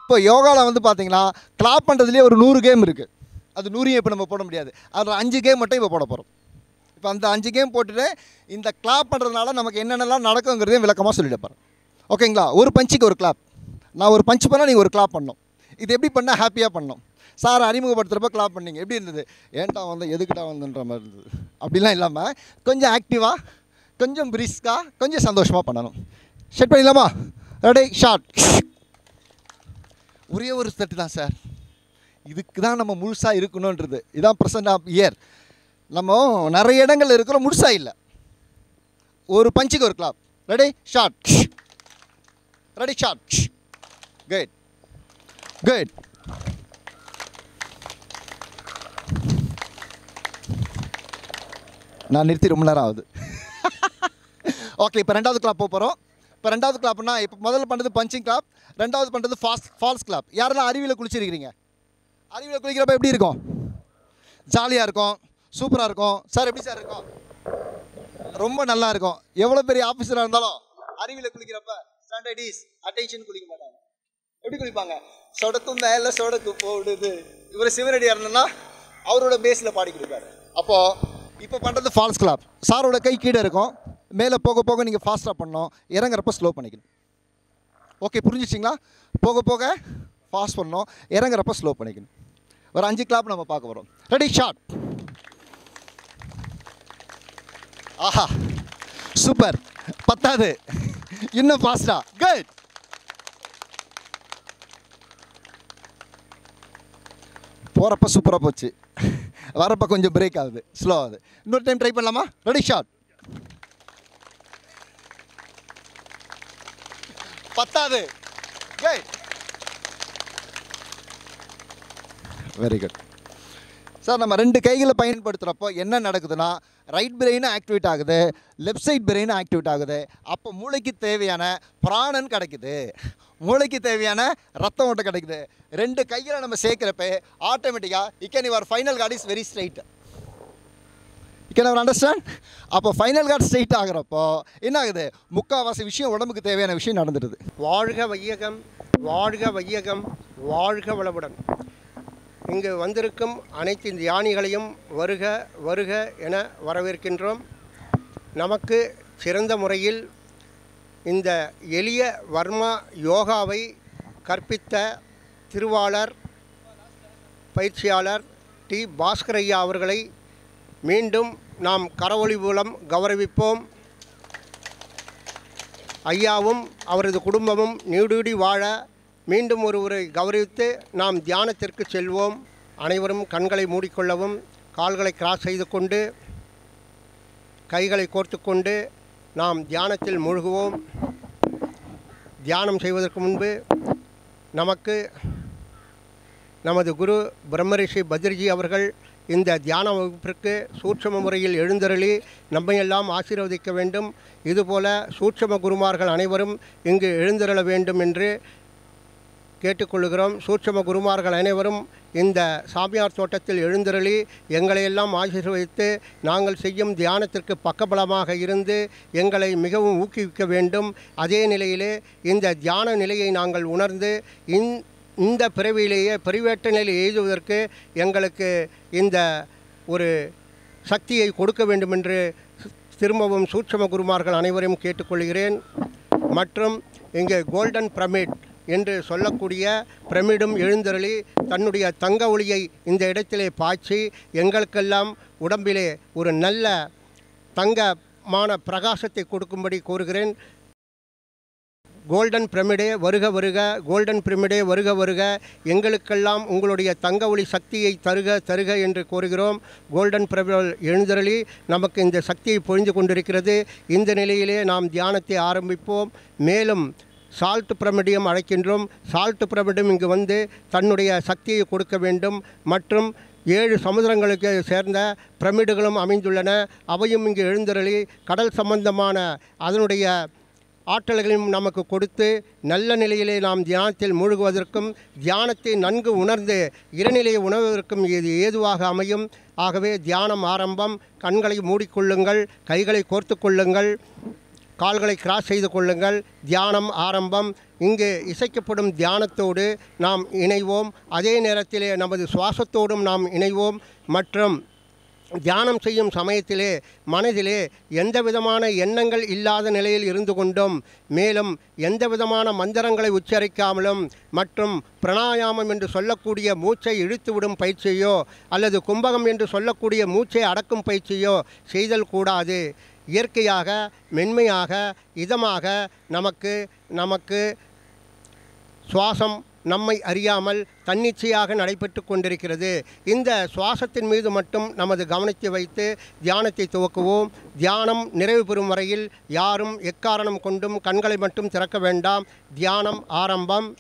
இப்போ யோகாவில் வந்து பார்த்தீங்கன்னா கிளாப் பண்ணுறதுலேயே ஒரு நூறு கேம் இருக்குது அது நூறையும் இப்போ நம்ம போட முடியாது அதில் அஞ்சு கேம் மட்டும் இப்போ போட போகிறோம் இப்போ அந்த அஞ்சு கேம் போட்டுட்டு இந்த கிளாப் பண்ணுறதுனால நமக்கு என்னென்னலாம் நடக்குங்கிறதையும் விளக்கமாக சொல்லிட்டு போகிறேன் ஓகேங்களா ஒரு பஞ்சுக்கு ஒரு கிளாப் நான் ஒரு பஞ்ச் பண்ணால் நீங்கள் ஒரு கிளாப் பண்ணணும் இது எப்படி பண்ணால் ஹாப்பியாக பண்ணணும் சார் அறிமுகப்படுத்துகிறப்ப கிளாப் பண்ணீங்க எப்படி இருந்தது ஏன்டா வந்து எதுக்குடா வந்துன்ற மாதிரி இருந்தது அப்படிலாம் இல்லாமல் கொஞ்சம் ஆக்டிவாக கொஞ்சம் பிரிஸ்காக கொஞ்சம் சந்தோஷமாக பண்ணணும் செட் பண்ணிடலாமா ரெடி ஷார்ட் ஒரே ஒரு தட்டு தான் சார் இதுக்கு தான் நம்ம முழுசாக இருக்கணுன்றது இதான் ப்ரெசன்ட் ஆஃப் இயர் நம்ம நிறைய இடங்கள் இருக்கிறோம் முழுசாக இல்லை ஒரு பஞ்சுக்கு ஒரு clap ready shot ready shot good good நான் நிறுத்தி ரொம்ப நேரம் ஆகுது ஓகே இப்போ ரெண்டாவது கிளாப் போக போகிறோம் இப்போ ரெண்டாவது கிளாப்னா இப்போ முதல்ல பண்ணுறது பஞ்சிங் கிளாப் ரெண்டாவது பண்ணுறது ஃபாஸ்ட் ஃபால்ஸ் கிளாப் யாரெல்லாம் அருவியில் குளிச்சிருக்கிறீங்க அருவியில் குளிக்கிறப்ப எப்படி இருக்கும் ஜாலியாக இருக்கும் சூப்பராக இருக்கும் சார் எப்படி சார் இருக்கும் ரொம்ப நல்லா இருக்கும் எவ்வளோ பெரிய ஆஃபீஸராக இருந்தாலும் அருவியில் குளிக்கிறப்ப ஸ்டாண்டர்டிஸ் அட்டென்ஷன் குளிக்க மாட்டாங்க எப்படி குளிப்பாங்க சொடக்கும் மேலே சொடக்கு போடுது இவர் சிவனடியாக இருந்தோன்னா அவரோட பேஸில் பாடி குளிப்பார் அப்போது இப்போ பண்ணுறது ஃபால்ஸ் கிளாப் சாரோட கை கீழே இருக்கும் மேலே போக போக நீங்கள் ஃபாஸ்ட்டாக பண்ணணும் இறங்குறப்ப ஸ்லோ பண்ணிக்கணும் ஓகே புரிஞ்சிச்சிங்களா போக போக ஃபாஸ்ட் பண்ணணும் இறங்குறப்ப ஸ்லோ பண்ணிக்கணும் ஒரு அஞ்சு கிளாப் நம்ம பார்க்க போகிறோம் ரெடி ஷார்ட் ஆஹா சூப்பர் பத்தாது இன்னும் ஃபாஸ்டா குட் போகிறப்ப சூப்பராக போச்சு வரப்ப கொஞ்சம் பிரேக் ஆகுது ஸ்லோ ஆகுது இன்னொரு டைம் ட்ரை பண்ணலாமா ரெடி ஷார்ட் பத்தாது குட் வெரி குட் சார் நம்ம ரெண்டு கைகளை பயன்படுத்துகிறப்போ என்ன நடக்குதுன்னா ரைட் பிரெயினும் ஆக்டிவேட் ஆகுது லெஃப்ட் சைட் பிரெயினும் ஆக்டிவேட் ஆகுது அப்போ மூளைக்கு தேவையான பிராணன் கிடைக்குது மூளைக்கு தேவையான ரத்தம் ஓட்டம் கிடைக்குது ரெண்டு கைகளை நம்ம சேர்க்குறப்ப ஆட்டோமேட்டிக்காக இக்கன் your final card is very straight இக்கன் அவர் அண்டர்ஸ்டாண்ட் அப்போ ஃபைனல் கார்டு ஸ்ட்ரைட் ஆகுறப்போ என்ன ஆகுது முக்கால்வாசி விஷயம் உடம்புக்கு தேவையான விஷயம் நடந்துடுது வாழ்க வையகம் வாழ்க வையகம் வாழ்க வளமுடன் இங்கு வந்திருக்கும் அனைத்து தியானிகளையும் வருக வருக என வரவேற்கின்றோம் நமக்கு சிறந்த முறையில் இந்த எளிய வர்மா யோகாவை கற்பித்த திருவாளர் பயிற்சியாளர் டி பாஸ்கரையா அவர்களை மீண்டும் நாம் கரவொளி மூலம் கௌரவிப்போம் ஐயாவும் அவரது குடும்பமும் நீடூடி வாழ மீண்டும் ஒருவரை கௌரவித்து நாம் தியானத்திற்கு செல்வோம் அனைவரும் கண்களை மூடிக்கொள்ளவும் கால்களை கிராஸ் செய்து கொண்டு கைகளை கோர்த்து கொண்டு நாம் தியானத்தில் மூழ்குவோம் தியானம் செய்வதற்கு முன்பு நமக்கு நமது குரு பிரம்மரிஷி பத்ரிஜி அவர்கள் இந்த தியான வகுப்பிற்கு சூட்சம முறையில் எழுந்தருளி நம்மையெல்லாம் ஆசீர்வதிக்க வேண்டும் இதுபோல சூட்சம குருமார்கள் அனைவரும் இங்கு எழுந்தருள வேண்டும் என்று கேட்டுக்கொள்கிறோம் சூட்சம குருமார்கள் அனைவரும் இந்த சாமியார் தோட்டத்தில் எழுந்தருளி எங்களையெல்லாம் ஆசீர்வதித்து நாங்கள் செய்யும் தியானத்திற்கு பக்கபலமாக இருந்து எங்களை மிகவும் ஊக்குவிக்க வேண்டும் அதே நிலையிலே இந்த தியான நிலையை நாங்கள் உணர்ந்து இந் இந்த பிறவியிலேயே பரிவேட்ட நிலை எய்துவதற்கு எங்களுக்கு இந்த ஒரு சக்தியை கொடுக்க வேண்டும் என்று திரும்பவும் சூட்சம குருமார்கள் அனைவரையும் கேட்டுக்கொள்கிறேன் மற்றும் இங்கே கோல்டன் பிரமிட் என்று சொல்லக்கூடிய பிரமிடும் எழுந்தருளி தன்னுடைய தங்க ஒளியை இந்த இடத்திலே பாய்ச்சி எங்களுக்கெல்லாம் உடம்பிலே ஒரு நல்ல தங்கமான பிரகாசத்தை கொடுக்கும்படி கோருகிறேன் கோல்டன் பிரமிடே வருக வருக கோல்டன் பிரமிடே வருக வருக எங்களுக்கெல்லாம் உங்களுடைய தங்க ஒளி சக்தியை தருக தருக என்று கோருகிறோம் கோல்டன் பிரமிடல் எழுந்தருளி நமக்கு இந்த சக்தியை பொழிந்து கொண்டிருக்கிறது இந்த நிலையிலே நாம் தியானத்தை ஆரம்பிப்போம் மேலும் சால்ட் பிரமிடியம் அழைக்கின்றோம் சால்ட் பிரமிடம் இங்கு வந்து தன்னுடைய சக்தியை கொடுக்க வேண்டும் மற்றும் ஏழு சமுதிரங்களுக்கு சேர்ந்த பிரமிடுகளும் அமைந்துள்ளன அவையும் இங்கு எழுந்தருளி கடல் சம்பந்தமான அதனுடைய ஆற்றல்களையும் நமக்கு கொடுத்து நல்ல நிலையிலே நாம் தியானத்தில் மூழ்குவதற்கும் தியானத்தை நன்கு உணர்ந்து இறைநிலையை உணர்வதற்கும் இது ஏதுவாக அமையும் ஆகவே தியானம் ஆரம்பம் கண்களை மூடிக்கொள்ளுங்கள் கைகளை கோர்த்து கொள்ளுங்கள் கால்களை கிராஸ் செய்து கொள்ளுங்கள் தியானம் ஆரம்பம் இங்கு இசைக்கப்படும் தியானத்தோடு நாம் இணைவோம் அதே நேரத்திலே நமது சுவாசத்தோடும் நாம் இணைவோம் மற்றும் தியானம் செய்யும் சமயத்திலே மனதிலே எந்த விதமான எண்ணங்கள் இல்லாத நிலையில் இருந்து கொண்டும் மேலும் எந்த விதமான மந்திரங்களை உச்சரிக்காமலும் மற்றும் பிராணாயாமம் என்று சொல்லக்கூடிய மூச்சை இழுத்துவிடும் பயிற்சியோ அல்லது கும்பகம் என்று சொல்லக்கூடிய மூச்சை அடக்கும் பயிற்சியோ செய்தல் கூடாது இயற்கையாக மென்மையாக இதமாக நமக்கு நமக்கு சுவாசம் நம்மை அறியாமல் தன்னிச்சையாக நடைபெற்று கொண்டிருக்கிறது இந்த சுவாசத்தின் மீது மட்டும் நமது கவனத்தை வைத்து தியானத்தை துவக்குவோம் தியானம் நிறைவு பெறும் வரையில் யாரும் எக்காரணம் கொண்டும் கண்களை மட்டும் திறக்க வேண்டாம் தியானம் ஆரம்பம்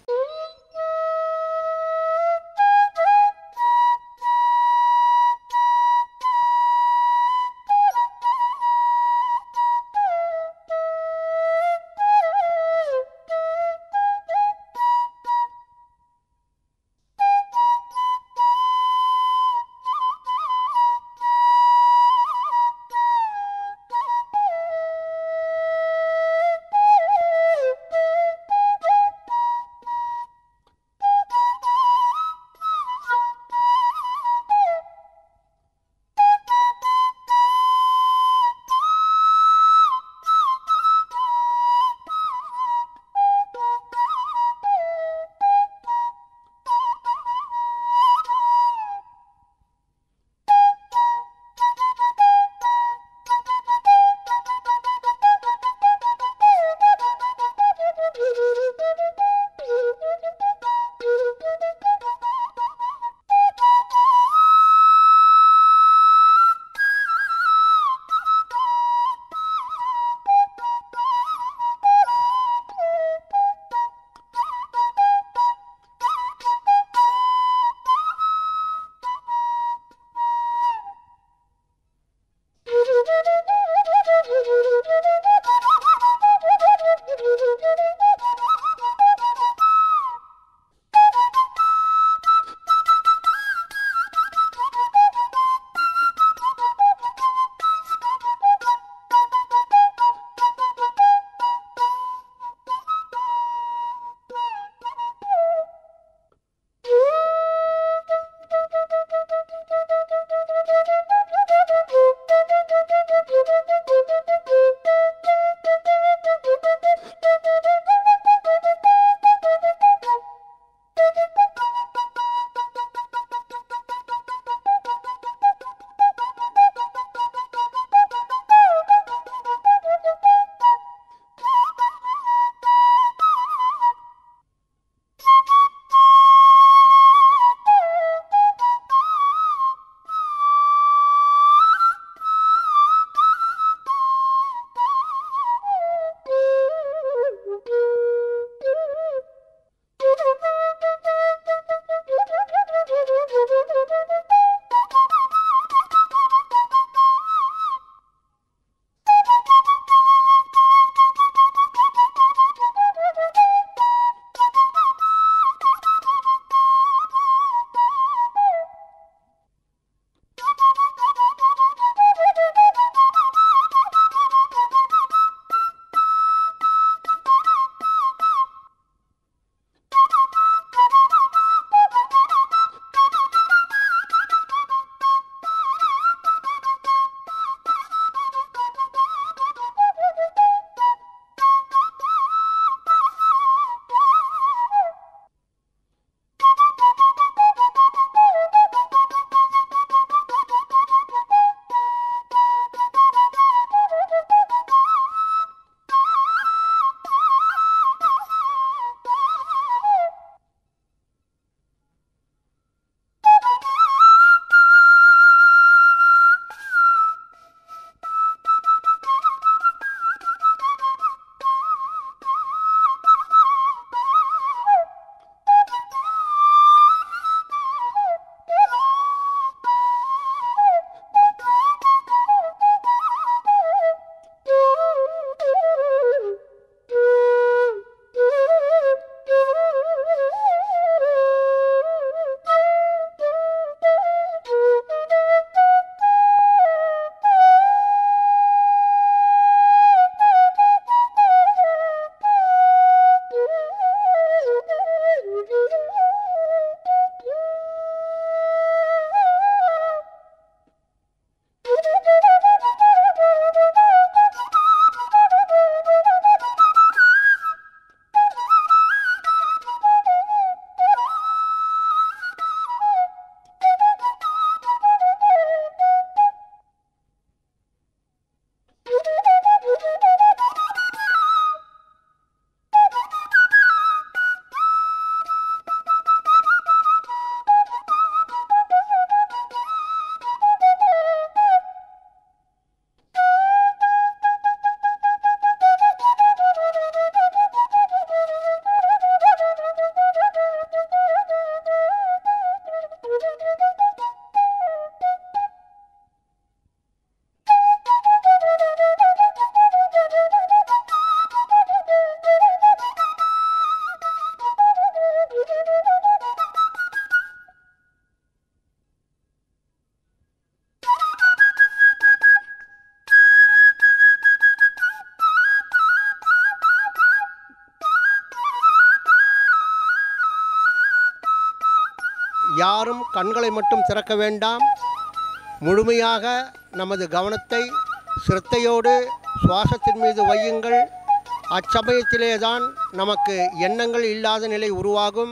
யாரும் கண்களை மட்டும் திறக்க வேண்டாம் முழுமையாக நமது கவனத்தை சிரத்தையோடு சுவாசத்தின் மீது வையுங்கள் அச்சமயத்திலே தான் நமக்கு எண்ணங்கள் இல்லாத நிலை உருவாகும்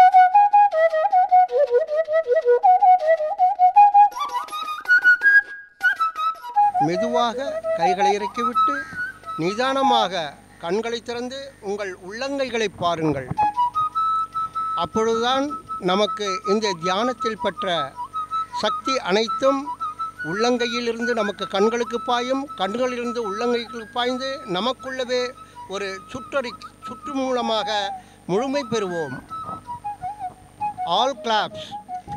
மெதுவாக கைகளை இறக்கிவிட்டு நிதானமாக கண்களை திறந்து உங்கள் உள்ளங்கைகளை பாருங்கள் அப்பொழுதுதான் நமக்கு இந்த தியானத்தில் பெற்ற சக்தி அனைத்தும் உள்ளங்கையிலிருந்து நமக்கு கண்களுக்கு பாயும் கண்களிலிருந்து உள்ளங்கைகளுக்கு பாய்ந்து நமக்குள்ளவே ஒரு சுற்றறி சுற்று மூலமாக முழுமை பெறுவோம் ஆல் கிளாப்ஸ்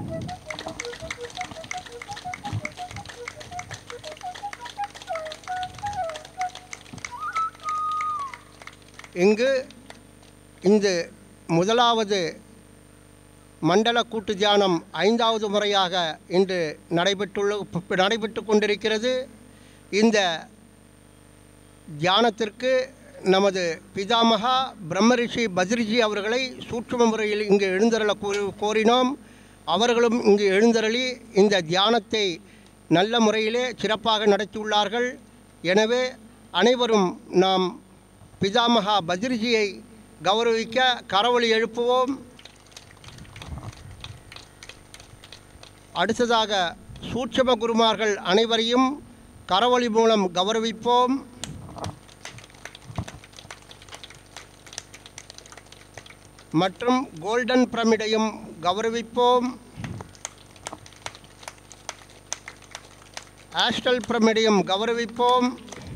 இங்கு இந்த முதலாவது மண்டல கூட்டு தியானம் ஐந்தாவது முறையாக இன்று நடைபெற்றுள்ள நடைபெற்று கொண்டிருக்கிறது இந்த தியானத்திற்கு நமது பிதாமகா பிரம்மரிஷி பத்ரிஜி அவர்களை சூட்சும முறையில் இங்கு எழுந்தருள கூறி கோரினோம் அவர்களும் இங்கு எழுந்தருளி இந்த தியானத்தை நல்ல முறையிலே சிறப்பாக நடத்தியுள்ளார்கள் எனவே அனைவரும் நாம் பிதாமகா பத்ரிஜியை கௌரவிக்க கரவொலி எழுப்புவோம் அடுத்ததாக சூட்சம குருமார்கள் அனைவரையும் கரவொலி மூலம் கௌரவிப்போம் மற்றும் கோல்டன் பிரமிடையும் கௌரவிப்போம் ஆஸ்டல் பிரமிடையும் கௌரவிப்போம்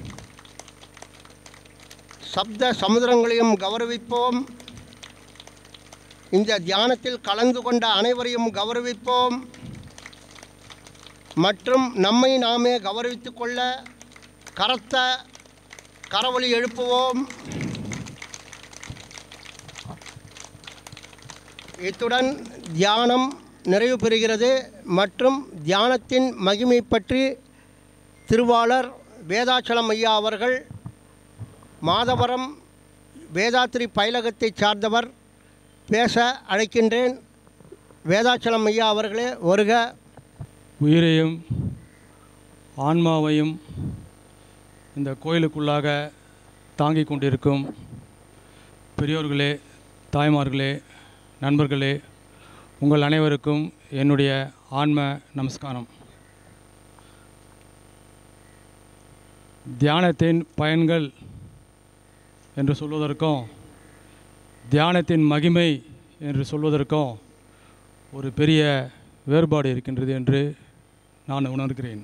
சப்த சமுதிரங்களையும் கௌரவிப்போம் இந்த தியானத்தில் கலந்து கொண்ட அனைவரையும் கௌரவிப்போம் மற்றும் நம்மை நாமே கௌரவித்துக் கொள்ள கரத்த கரவொலி எழுப்புவோம் இத்துடன் தியானம் நிறைவு பெறுகிறது மற்றும் தியானத்தின் மகிமை பற்றி திருவாளர் வேதாச்சலம் ஐயா அவர்கள் மாதவரம் வேதாத்திரி பயிலகத்தைச் சார்ந்தவர் பேச அழைக்கின்றேன் வேதாச்சலம் ஐயா அவர்களே வருக உயிரையும் ஆன்மாவையும் இந்த கோயிலுக்குள்ளாக தாங்கிக் கொண்டிருக்கும் பெரியோர்களே தாய்மார்களே நண்பர்களே உங்கள் அனைவருக்கும் என்னுடைய ஆன்ம நமஸ்காரம் தியானத்தின் பயன்கள் என்று சொல்வதற்கும் தியானத்தின் மகிமை என்று சொல்வதற்கும் ஒரு பெரிய வேறுபாடு இருக்கின்றது என்று நான் உணர்கிறேன்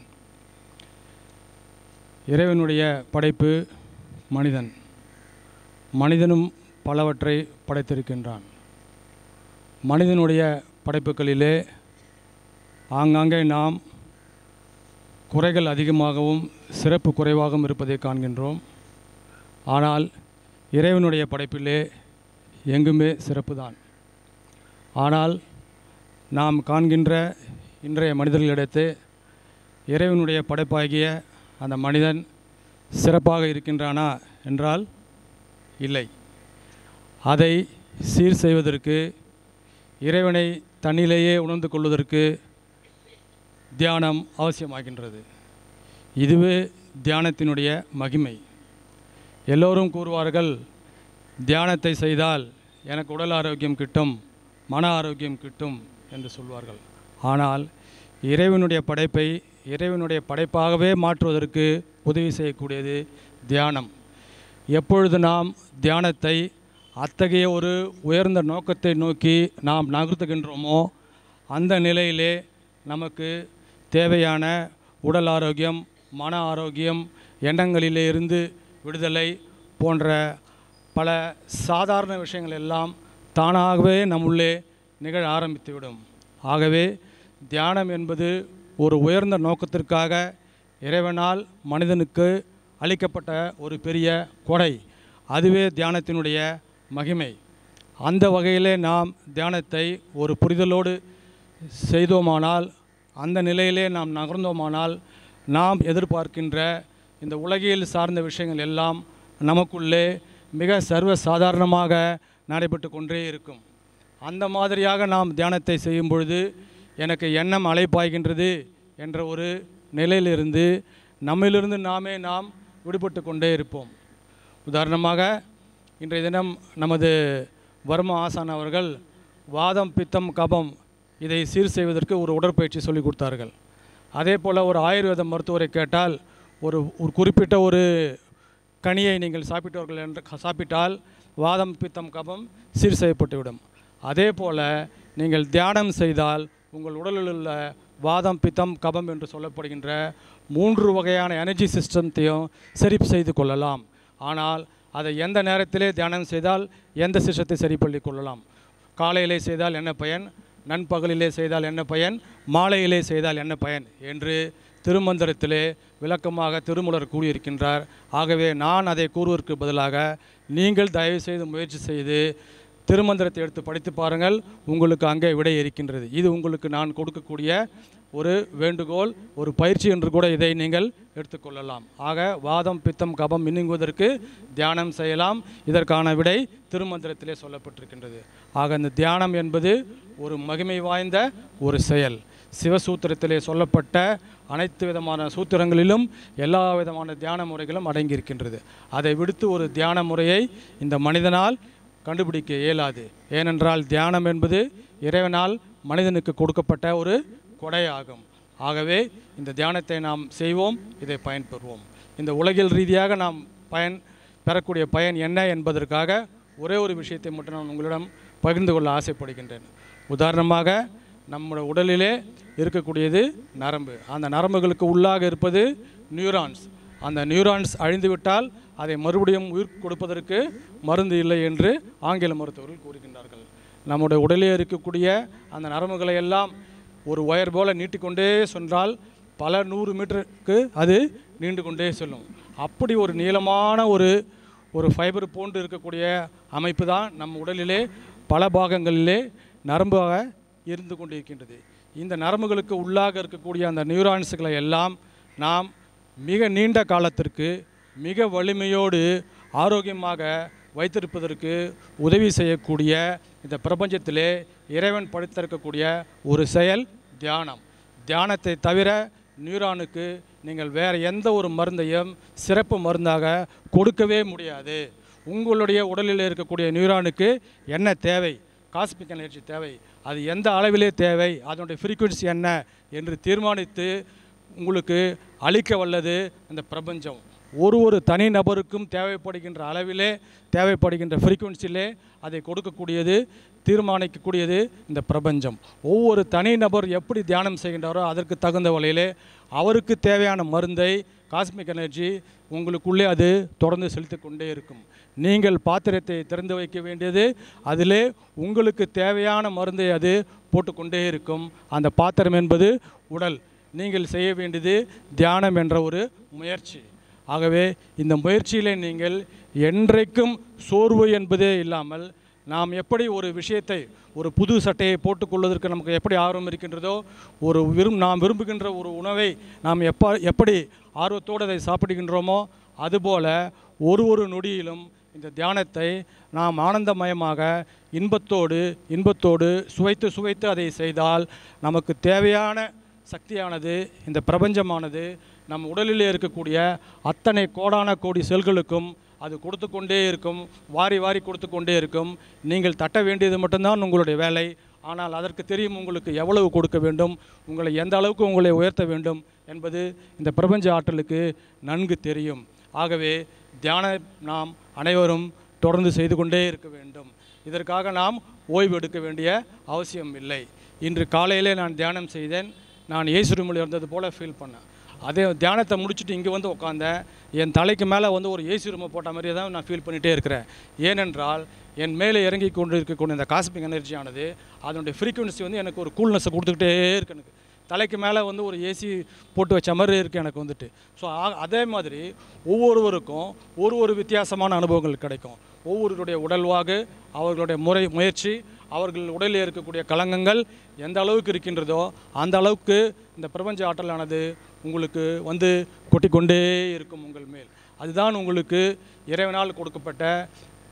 இறைவனுடைய படைப்பு மனிதன் மனிதனும் பலவற்றை படைத்திருக்கின்றான் மனிதனுடைய படைப்புகளிலே ஆங்காங்கே நாம் குறைகள் அதிகமாகவும் சிறப்பு குறைவாகவும் இருப்பதை காண்கின்றோம் ஆனால் இறைவனுடைய படைப்பிலே எங்குமே சிறப்பு தான் ஆனால் நாம் காண்கின்ற இன்றைய மனிதர்களிடத்து இறைவனுடைய படைப்பாகிய அந்த மனிதன் சிறப்பாக இருக்கின்றானா என்றால் இல்லை அதை சீர் செய்வதற்கு இறைவனை தன்னிலேயே உணர்ந்து கொள்வதற்கு தியானம் அவசியமாகின்றது இதுவே தியானத்தினுடைய மகிமை எல்லோரும் கூறுவார்கள் தியானத்தை செய்தால் எனக்கு உடல் ஆரோக்கியம் கிட்டும் மன ஆரோக்கியம் கிட்டும் என்று சொல்வார்கள் ஆனால் இறைவனுடைய படைப்பை இறைவனுடைய படைப்பாகவே மாற்றுவதற்கு உதவி செய்யக்கூடியது தியானம் எப்பொழுது நாம் தியானத்தை அத்தகைய ஒரு உயர்ந்த நோக்கத்தை நோக்கி நாம் நகர்த்துகின்றோமோ அந்த நிலையிலே நமக்கு தேவையான உடல் ஆரோக்கியம் மன ஆரோக்கியம் எண்ணங்களிலே இருந்து விடுதலை போன்ற பல சாதாரண விஷயங்கள் எல்லாம் தானாகவே நம்முள்ளே நிகழ ஆரம்பித்துவிடும் ஆகவே தியானம் என்பது ஒரு உயர்ந்த நோக்கத்திற்காக இறைவனால் மனிதனுக்கு அளிக்கப்பட்ட ஒரு பெரிய கொடை அதுவே தியானத்தினுடைய மகிமை அந்த வகையிலே நாம் தியானத்தை ஒரு புரிதலோடு செய்தோமானால் அந்த நிலையிலே நாம் நகர்ந்தோமானால் நாம் எதிர்பார்க்கின்ற இந்த உலகியல் சார்ந்த விஷயங்கள் எல்லாம் நமக்குள்ளே மிக சர்வ சாதாரணமாக நடைபெற்று கொண்டே இருக்கும் அந்த மாதிரியாக நாம் தியானத்தை செய்யும் பொழுது எனக்கு எண்ணம் அலைப்பாய்கின்றது என்ற ஒரு நிலையிலிருந்து நம்மிலிருந்து நாமே நாம் விடுபட்டு கொண்டே இருப்போம் உதாரணமாக இன்றைய தினம் நமது வர்ம ஆசான் அவர்கள் வாதம் பித்தம் கபம் இதை சீர் செய்வதற்கு ஒரு உடற்பயிற்சி சொல்லிக் கொடுத்தார்கள் அதே போல் ஒரு ஆயுர்வேத மருத்துவரை கேட்டால் ஒரு ஒரு குறிப்பிட்ட ஒரு கனியை நீங்கள் சாப்பிட்டவர்கள் என்று சாப்பிட்டால் வாதம் பித்தம் கபம் சீர் செய்யப்பட்டுவிடும் அதே போல் நீங்கள் தியானம் செய்தால் உங்கள் உடலில் உள்ள வாதம் பித்தம் கபம் என்று சொல்லப்படுகின்ற மூன்று வகையான எனர்ஜி சிஸ்டத்தையும் சரி செய்து கொள்ளலாம் ஆனால் அதை எந்த நேரத்திலே தியானம் செய்தால் எந்த சிஸ்டத்தை சரி பண்ணி கொள்ளலாம் காலையிலே செய்தால் என்ன பயன் நண்பகலிலே செய்தால் என்ன பயன் மாலையிலே செய்தால் என்ன பயன் என்று திருமந்திரத்திலே விளக்கமாக திருமூலர் கூறியிருக்கின்றார் ஆகவே நான் அதை கூறுவதற்கு பதிலாக நீங்கள் தயவு செய்து முயற்சி செய்து திருமந்திரத்தை எடுத்து படித்து பாருங்கள் உங்களுக்கு அங்கே விடை இருக்கின்றது இது உங்களுக்கு நான் கொடுக்கக்கூடிய ஒரு வேண்டுகோள் ஒரு பயிற்சி என்று கூட இதை நீங்கள் எடுத்துக்கொள்ளலாம் ஆக வாதம் பித்தம் கபம் மின்னுங்குவதற்கு தியானம் செய்யலாம் இதற்கான விடை திருமந்திரத்திலே சொல்லப்பட்டிருக்கின்றது ஆக இந்த தியானம் என்பது ஒரு மகிமை வாய்ந்த ஒரு செயல் சிவசூத்திரத்திலே சொல்லப்பட்ட அனைத்து விதமான சூத்திரங்களிலும் எல்லா விதமான தியான முறைகளும் அடங்கியிருக்கின்றது அதை விடுத்து ஒரு தியான முறையை இந்த மனிதனால் கண்டுபிடிக்க இயலாது ஏனென்றால் தியானம் என்பது இறைவனால் மனிதனுக்கு கொடுக்கப்பட்ட ஒரு கொடையாகும் ஆகவே இந்த தியானத்தை நாம் செய்வோம் இதை பயன்பெறுவோம் இந்த உலகில் ரீதியாக நாம் பயன் பெறக்கூடிய பயன் என்ன என்பதற்காக ஒரே ஒரு விஷயத்தை மட்டும் நான் உங்களிடம் பகிர்ந்து கொள்ள ஆசைப்படுகின்றேன் உதாரணமாக நம்முடைய உடலிலே இருக்கக்கூடியது நரம்பு அந்த நரம்புகளுக்கு உள்ளாக இருப்பது நியூரான்ஸ் அந்த நியூரான்ஸ் அழிந்துவிட்டால் அதை மறுபடியும் உயிர் கொடுப்பதற்கு மருந்து இல்லை என்று ஆங்கில மருத்துவர்கள் கூறுகின்றார்கள் நம்முடைய உடலிலே இருக்கக்கூடிய அந்த நரம்புகளை எல்லாம் ஒரு ஒயர் போல நீட்டிக்கொண்டே சென்றால் பல நூறு மீட்டருக்கு அது நீண்டு கொண்டே செல்லும் அப்படி ஒரு நீளமான ஒரு ஒரு ஃபைபர் போன்று இருக்கக்கூடிய அமைப்பு தான் நம் உடலிலே பல பாகங்களிலே நரம்பாக இருந்து கொண்டிருக்கின்றது இந்த நரம்புகளுக்கு உள்ளாக இருக்கக்கூடிய அந்த நியூரான்ஸுகளை எல்லாம் நாம் மிக நீண்ட காலத்திற்கு மிக வலிமையோடு ஆரோக்கியமாக வைத்திருப்பதற்கு உதவி செய்யக்கூடிய இந்த பிரபஞ்சத்திலே இறைவன் படைத்திருக்கக்கூடிய ஒரு செயல் தியானம் தியானத்தை தவிர நியூரானுக்கு நீங்கள் வேறு எந்த ஒரு மருந்தையும் சிறப்பு மருந்தாக கொடுக்கவே முடியாது உங்களுடைய உடலில் இருக்கக்கூடிய நியூரானுக்கு என்ன தேவை காஸ்மிக் எனர்ஜி தேவை அது எந்த அளவிலே தேவை அதனுடைய ஃப்ரீக்குவன்சி என்ன என்று தீர்மானித்து உங்களுக்கு அளிக்க வல்லது அந்த பிரபஞ்சம் ஒரு ஒரு தனி நபருக்கும் தேவைப்படுகின்ற அளவிலே தேவைப்படுகின்ற ஃப்ரீக்குவன்சியிலே அதை கொடுக்கக்கூடியது தீர்மானிக்கக்கூடியது இந்த பிரபஞ்சம் ஒவ்வொரு தனி நபர் எப்படி தியானம் செய்கின்றாரோ அதற்கு தகுந்த வகையிலே அவருக்கு தேவையான மருந்தை காஸ்மிக் எனர்ஜி உங்களுக்குள்ளே அது தொடர்ந்து செலுத்திக் கொண்டே இருக்கும் நீங்கள் பாத்திரத்தை திறந்து வைக்க வேண்டியது அதிலே உங்களுக்கு தேவையான மருந்தை அது போட்டுக்கொண்டே இருக்கும் அந்த பாத்திரம் என்பது உடல் நீங்கள் செய்ய வேண்டியது தியானம் என்ற ஒரு முயற்சி ஆகவே இந்த முயற்சியிலே நீங்கள் என்றைக்கும் சோர்வு என்பதே இல்லாமல் நாம் எப்படி ஒரு விஷயத்தை ஒரு புது சட்டையை போட்டுக்கொள்வதற்கு நமக்கு எப்படி ஆர்வம் இருக்கின்றதோ ஒரு விரும் நாம் விரும்புகின்ற ஒரு உணவை நாம் எப்ப எப்படி ஆர்வத்தோடு அதை சாப்பிடுகின்றோமோ அதுபோல ஒரு ஒரு நொடியிலும் இந்த தியானத்தை நாம் ஆனந்தமயமாக இன்பத்தோடு இன்பத்தோடு சுவைத்து சுவைத்து அதை செய்தால் நமக்கு தேவையான சக்தியானது இந்த பிரபஞ்சமானது நம் உடலிலே இருக்கக்கூடிய அத்தனை கோடான கோடி செல்களுக்கும் அது கொடுத்து கொண்டே இருக்கும் வாரி வாரி கொடுத்து கொண்டே இருக்கும் நீங்கள் தட்ட வேண்டியது மட்டும்தான் உங்களுடைய வேலை ஆனால் அதற்கு தெரியும் உங்களுக்கு எவ்வளவு கொடுக்க வேண்டும் உங்களை எந்த அளவுக்கு உங்களை உயர்த்த வேண்டும் என்பது இந்த பிரபஞ்ச ஆற்றலுக்கு நன்கு தெரியும் ஆகவே தியான நாம் அனைவரும் தொடர்ந்து செய்து கொண்டே இருக்க வேண்டும் இதற்காக நாம் ஓய்வு எடுக்க வேண்டிய அவசியம் இல்லை இன்று காலையிலே நான் தியானம் செய்தேன் நான் ஏசுரிமொழி இருந்தது போல் ஃபீல் பண்ணேன் அதே தியானத்தை முடிச்சுட்டு இங்கே வந்து உட்காந்தேன் என் தலைக்கு மேலே வந்து ஒரு ஏசி ரூமை போட்ட மாதிரியே தான் நான் ஃபீல் பண்ணிகிட்டே இருக்கிறேன் ஏனென்றால் என் மேலே இறங்கி கொண்டு இருக்கக்கூடிய இந்த காஸ்மிக் எனர்ஜியானது அதனுடைய ஃப்ரீக்குவன்சி வந்து எனக்கு ஒரு கூல்னஸை கொடுத்துக்கிட்டே இருக்கு எனக்கு தலைக்கு மேலே வந்து ஒரு ஏசி போட்டு வச்ச மாதிரி இருக்குது எனக்கு வந்துட்டு ஸோ அதே மாதிரி ஒவ்வொருவருக்கும் ஒரு ஒரு வித்தியாசமான அனுபவங்கள் கிடைக்கும் ஒவ்வொருவருடைய உடல்வாகு அவர்களுடைய முறை முயற்சி அவர்கள் உடலில் இருக்கக்கூடிய களங்கங்கள் எந்த அளவுக்கு இருக்கின்றதோ அந்த அளவுக்கு இந்த பிரபஞ்ச ஆற்றலானது உங்களுக்கு வந்து கொட்டிக்கொண்டே இருக்கும் உங்கள் மேல் அதுதான் உங்களுக்கு இறைவனால் கொடுக்கப்பட்ட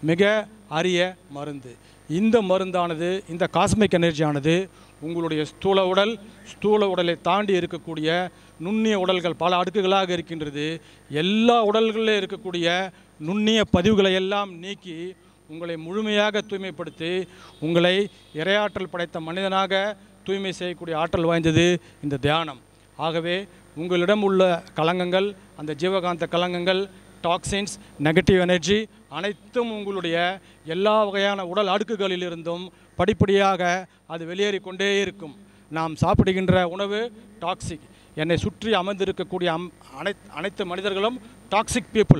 மிக அரிய மருந்து இந்த மருந்தானது இந்த காஸ்மிக் எனர்ஜியானது உங்களுடைய ஸ்தூல உடல் ஸ்தூல உடலை தாண்டி இருக்கக்கூடிய நுண்ணிய உடல்கள் பல அடுக்குகளாக இருக்கின்றது எல்லா உடல்களில் இருக்கக்கூடிய நுண்ணிய பதிவுகளை எல்லாம் நீக்கி உங்களை முழுமையாக தூய்மைப்படுத்தி உங்களை இரையாற்றல் படைத்த மனிதனாக தூய்மை செய்யக்கூடிய ஆற்றல் வாய்ந்தது இந்த தியானம் ஆகவே உங்களிடம் உள்ள கலங்கங்கள் அந்த ஜீவகாந்த கலங்கங்கள் டாக்ஸின்ஸ் நெகட்டிவ் எனர்ஜி அனைத்தும் உங்களுடைய எல்லா வகையான உடல் அடுக்குகளிலிருந்தும் படிப்படியாக அது வெளியேறி கொண்டே இருக்கும் நாம் சாப்பிடுகின்ற உணவு டாக்ஸிக் என்னை சுற்றி அமர்ந்திருக்கக்கூடிய அம் அனைத்து அனைத்து மனிதர்களும் toxic people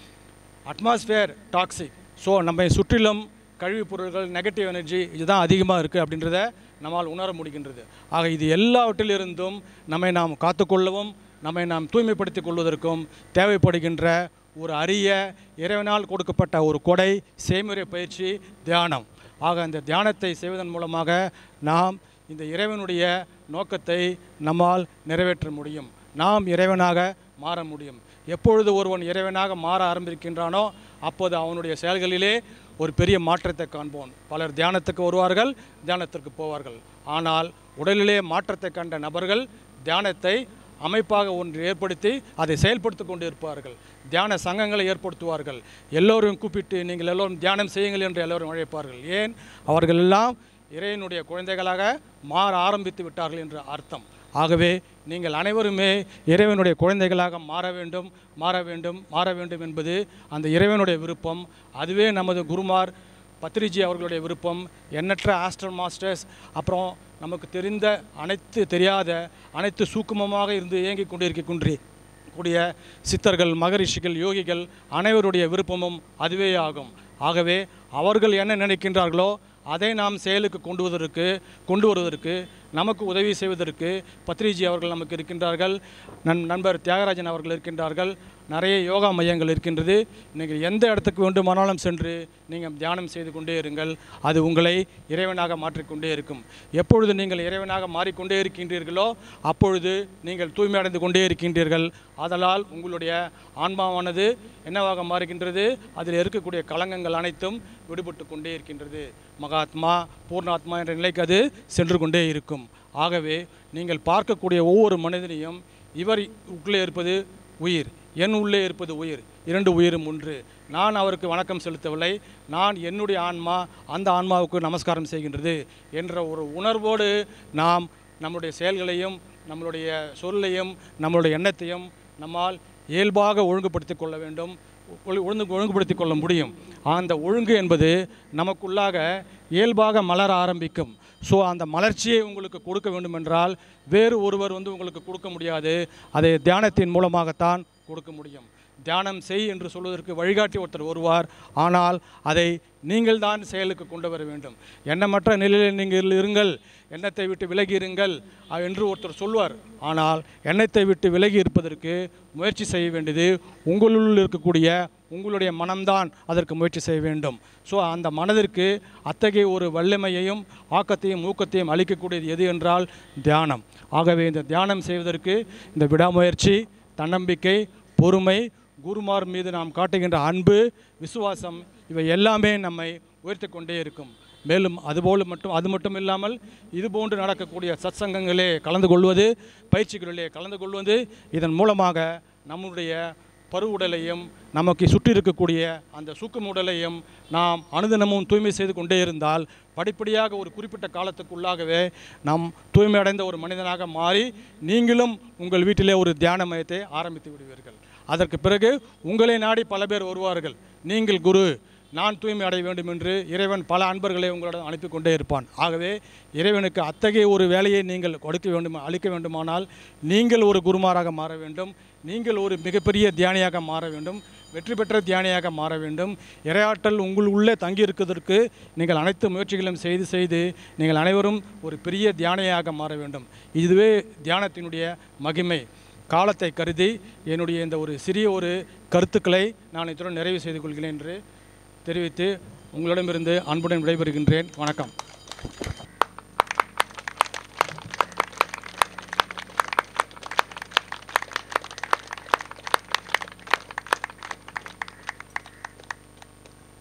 atmosphere toxic so நம்மை சுற்றிலும் கழிவுப் பொருட்கள் நெகட்டிவ் எனர்ஜி இதுதான் அதிகமாக இருக்குது அப்படின்றத நம்மால் உணர முடிகின்றது ஆக இது எல்லாவற்றிலிருந்தும் நம்மை நாம் காத்துக்கொள்ளவும் நம்மை நாம் தூய்மைப்படுத்திக் கொள்வதற்கும் தேவைப்படுகின்ற ஒரு அரிய இறைவனால் கொடுக்கப்பட்ட ஒரு கொடை செய்முறை பயிற்சி தியானம் ஆக அந்த தியானத்தை செய்வதன் மூலமாக நாம் இந்த இறைவனுடைய நோக்கத்தை நம்மால் நிறைவேற்ற முடியும் நாம் இறைவனாக மாற முடியும் எப்பொழுது ஒருவன் இறைவனாக மாற ஆரம்பிக்கின்றானோ அப்போது அவனுடைய செயல்களிலே ஒரு பெரிய மாற்றத்தை காண்போம் பலர் தியானத்துக்கு வருவார்கள் தியானத்திற்கு போவார்கள் ஆனால் உடலிலே மாற்றத்தை கண்ட நபர்கள் தியானத்தை அமைப்பாக ஒன்று ஏற்படுத்தி அதை செயல்படுத்தி கொண்டு இருப்பார்கள் தியான சங்கங்களை ஏற்படுத்துவார்கள் எல்லோரும் கூப்பிட்டு நீங்கள் எல்லோரும் தியானம் செய்யுங்கள் என்று எல்லோரும் அழைப்பார்கள் ஏன் அவர்கள் எல்லாம் இறைவனுடைய குழந்தைகளாக மாற ஆரம்பித்து விட்டார்கள் என்று அர்த்தம் ஆகவே நீங்கள் அனைவருமே இறைவனுடைய குழந்தைகளாக மாற வேண்டும் மாற வேண்டும் மாற வேண்டும் என்பது அந்த இறைவனுடைய விருப்பம் அதுவே நமது குருமார் பத்ரிஜி அவர்களுடைய விருப்பம் எண்ணற்ற ஆஸ்ட்ரல் மாஸ்டர்ஸ் அப்புறம் நமக்கு தெரிந்த அனைத்து தெரியாத அனைத்து சூக்குமமாக இருந்து இயங்கிக் கொண்டிருக்கக்கூடிய கூடிய சித்தர்கள் மகரிஷிகள் யோகிகள் அனைவருடைய விருப்பமும் அதுவே ஆகும் ஆகவே அவர்கள் என்ன நினைக்கின்றார்களோ அதை நாம் செயலுக்கு கொண்டு வருவதற்கு கொண்டு வருவதற்கு நமக்கு உதவி செய்வதற்கு பத்ரிஜி அவர்கள் நமக்கு இருக்கின்றார்கள் நன் நண்பர் தியாகராஜன் அவர்கள் இருக்கின்றார்கள் நிறைய யோகா மையங்கள் இருக்கின்றது நீங்கள் எந்த இடத்துக்கு வேண்டுமானாலும் சென்று நீங்கள் தியானம் செய்து கொண்டே இருங்கள் அது உங்களை இறைவனாக மாற்றிக்கொண்டே இருக்கும் எப்பொழுது நீங்கள் இறைவனாக மாறிக்கொண்டே இருக்கின்றீர்களோ அப்பொழுது நீங்கள் தூய்மை அடைந்து கொண்டே இருக்கின்றீர்கள் ஆதலால் உங்களுடைய ஆன்மாவானது என்னவாக மாறுகின்றது அதில் இருக்கக்கூடிய களங்கங்கள் அனைத்தும் விடுபட்டு கொண்டே இருக்கின்றது மகாத்மா பூர்ணாத்மா என்ற நிலைக்கு அது சென்று கொண்டே இருக்கும் ஆகவே நீங்கள் பார்க்கக்கூடிய ஒவ்வொரு மனிதனையும் இவர் உள்ளே இருப்பது உயிர் என் உள்ளே இருப்பது உயிர் இரண்டு உயிரும் ஒன்று நான் அவருக்கு வணக்கம் செலுத்தவில்லை நான் என்னுடைய ஆன்மா அந்த ஆன்மாவுக்கு நமஸ்காரம் செய்கின்றது என்ற ஒரு உணர்வோடு நாம் நம்முடைய செயல்களையும் நம்மளுடைய சொல்லையும் நம்மளுடைய எண்ணத்தையும் நம்மால் இயல்பாக ஒழுங்குபடுத்திக் கொள்ள வேண்டும் ஒழு- ஒழுங்கு ஒழுங்குபடுத்திக் கொள்ள முடியும் அந்த ஒழுங்கு என்பது நமக்குள்ளாக இயல்பாக மலர ஆரம்பிக்கும் ஸோ அந்த மலர்ச்சியை உங்களுக்கு கொடுக்க வேண்டும் என்றால் வேறு ஒருவர் வந்து உங்களுக்கு கொடுக்க முடியாது அதை தியானத்தின் மூலமாகத்தான் கொடுக்க முடியும் தியானம் செய் என்று சொல்வதற்கு வழிகாட்டி ஒருத்தர் வருவார் ஆனால் அதை நீங்கள் தான் செயலுக்கு கொண்டு வர வேண்டும் எண்ணமற்ற நிலையில் நீங்கள் இருங்கள் எண்ணத்தை விட்டு விலகி இருங்கள் அஹ் என்று ஒருத்தர் சொல்வார் ஆனால் எண்ணத்தை விட்டு விலகி இருப்பதற்கு முயற்சி செய்ய வேண்டியது உங்களுள் இருக்கக்கூடிய உங்களுடைய மனம்தான் அதற்கு முயற்சி செய்ய வேண்டும் ஸோ அந்த மனதிற்கு அத்தகைய ஒரு வல்லமையையும் ஆக்கத்தையும் ஊக்கத்தையும் அளிக்கக்கூடியது எது என்றால் தியானம் ஆகவே இந்த தியானம் செய்வதற்கு இந்த விடாமுயற்சி தன்னம்பிக்கை பொறுமை குருமார் மீது நாம் காட்டுகின்ற அன்பு விசுவாசம் இவை எல்லாமே நம்மை உயர்த்தி கொண்டே இருக்கும் மேலும் அதுபோல் மட்டும் அது மட்டும் இல்லாமல் இதுபோன்று நடக்கக்கூடிய சத்சங்கங்களே கலந்து கொள்வது பயிற்சிகளிலே கலந்து கொள்வது இதன் மூலமாக நம்முடைய பருவுடலையும் நமக்கு சுற்றி இருக்கக்கூடிய அந்த சூக்கும் உடலையும் நாம் அனுதினமும் தூய்மை செய்து கொண்டே இருந்தால் படிப்படியாக ஒரு குறிப்பிட்ட காலத்துக்குள்ளாகவே நாம் தூய்மை அடைந்த ஒரு மனிதனாக மாறி நீங்களும் உங்கள் வீட்டிலே ஒரு தியான மையத்தை ஆரம்பித்து விடுவீர்கள் அதற்கு பிறகு உங்களை நாடி பல பேர் வருவார்கள் நீங்கள் குரு நான் தூய்மை அடைய வேண்டும் என்று இறைவன் பல அன்பர்களை உங்களிடம் அனுப்பி கொண்டே இருப்பான் ஆகவே இறைவனுக்கு அத்தகைய ஒரு வேலையை நீங்கள் கொடுக்க வேண்டும் அளிக்க வேண்டுமானால் நீங்கள் ஒரு குருமாராக மாற வேண்டும் நீங்கள் ஒரு மிகப்பெரிய தியானியாக மாற வேண்டும் வெற்றி பெற்ற தியானியாக மாற வேண்டும் இரையாற்றல் உங்கள் உள்ளே தங்கியிருப்பதற்கு நீங்கள் அனைத்து முயற்சிகளும் செய்து செய்து நீங்கள் அனைவரும் ஒரு பெரிய தியானியாக மாற வேண்டும் இதுவே தியானத்தினுடைய மகிமை காலத்தை கருதி என்னுடைய இந்த ஒரு சிறிய ஒரு கருத்துக்களை நான் இத்துடன் நிறைவு செய்து கொள்கிறேன் என்று தெரிவித்து உங்களிடமிருந்து அன்புடன் விடைபெறுகின்றேன் வணக்கம்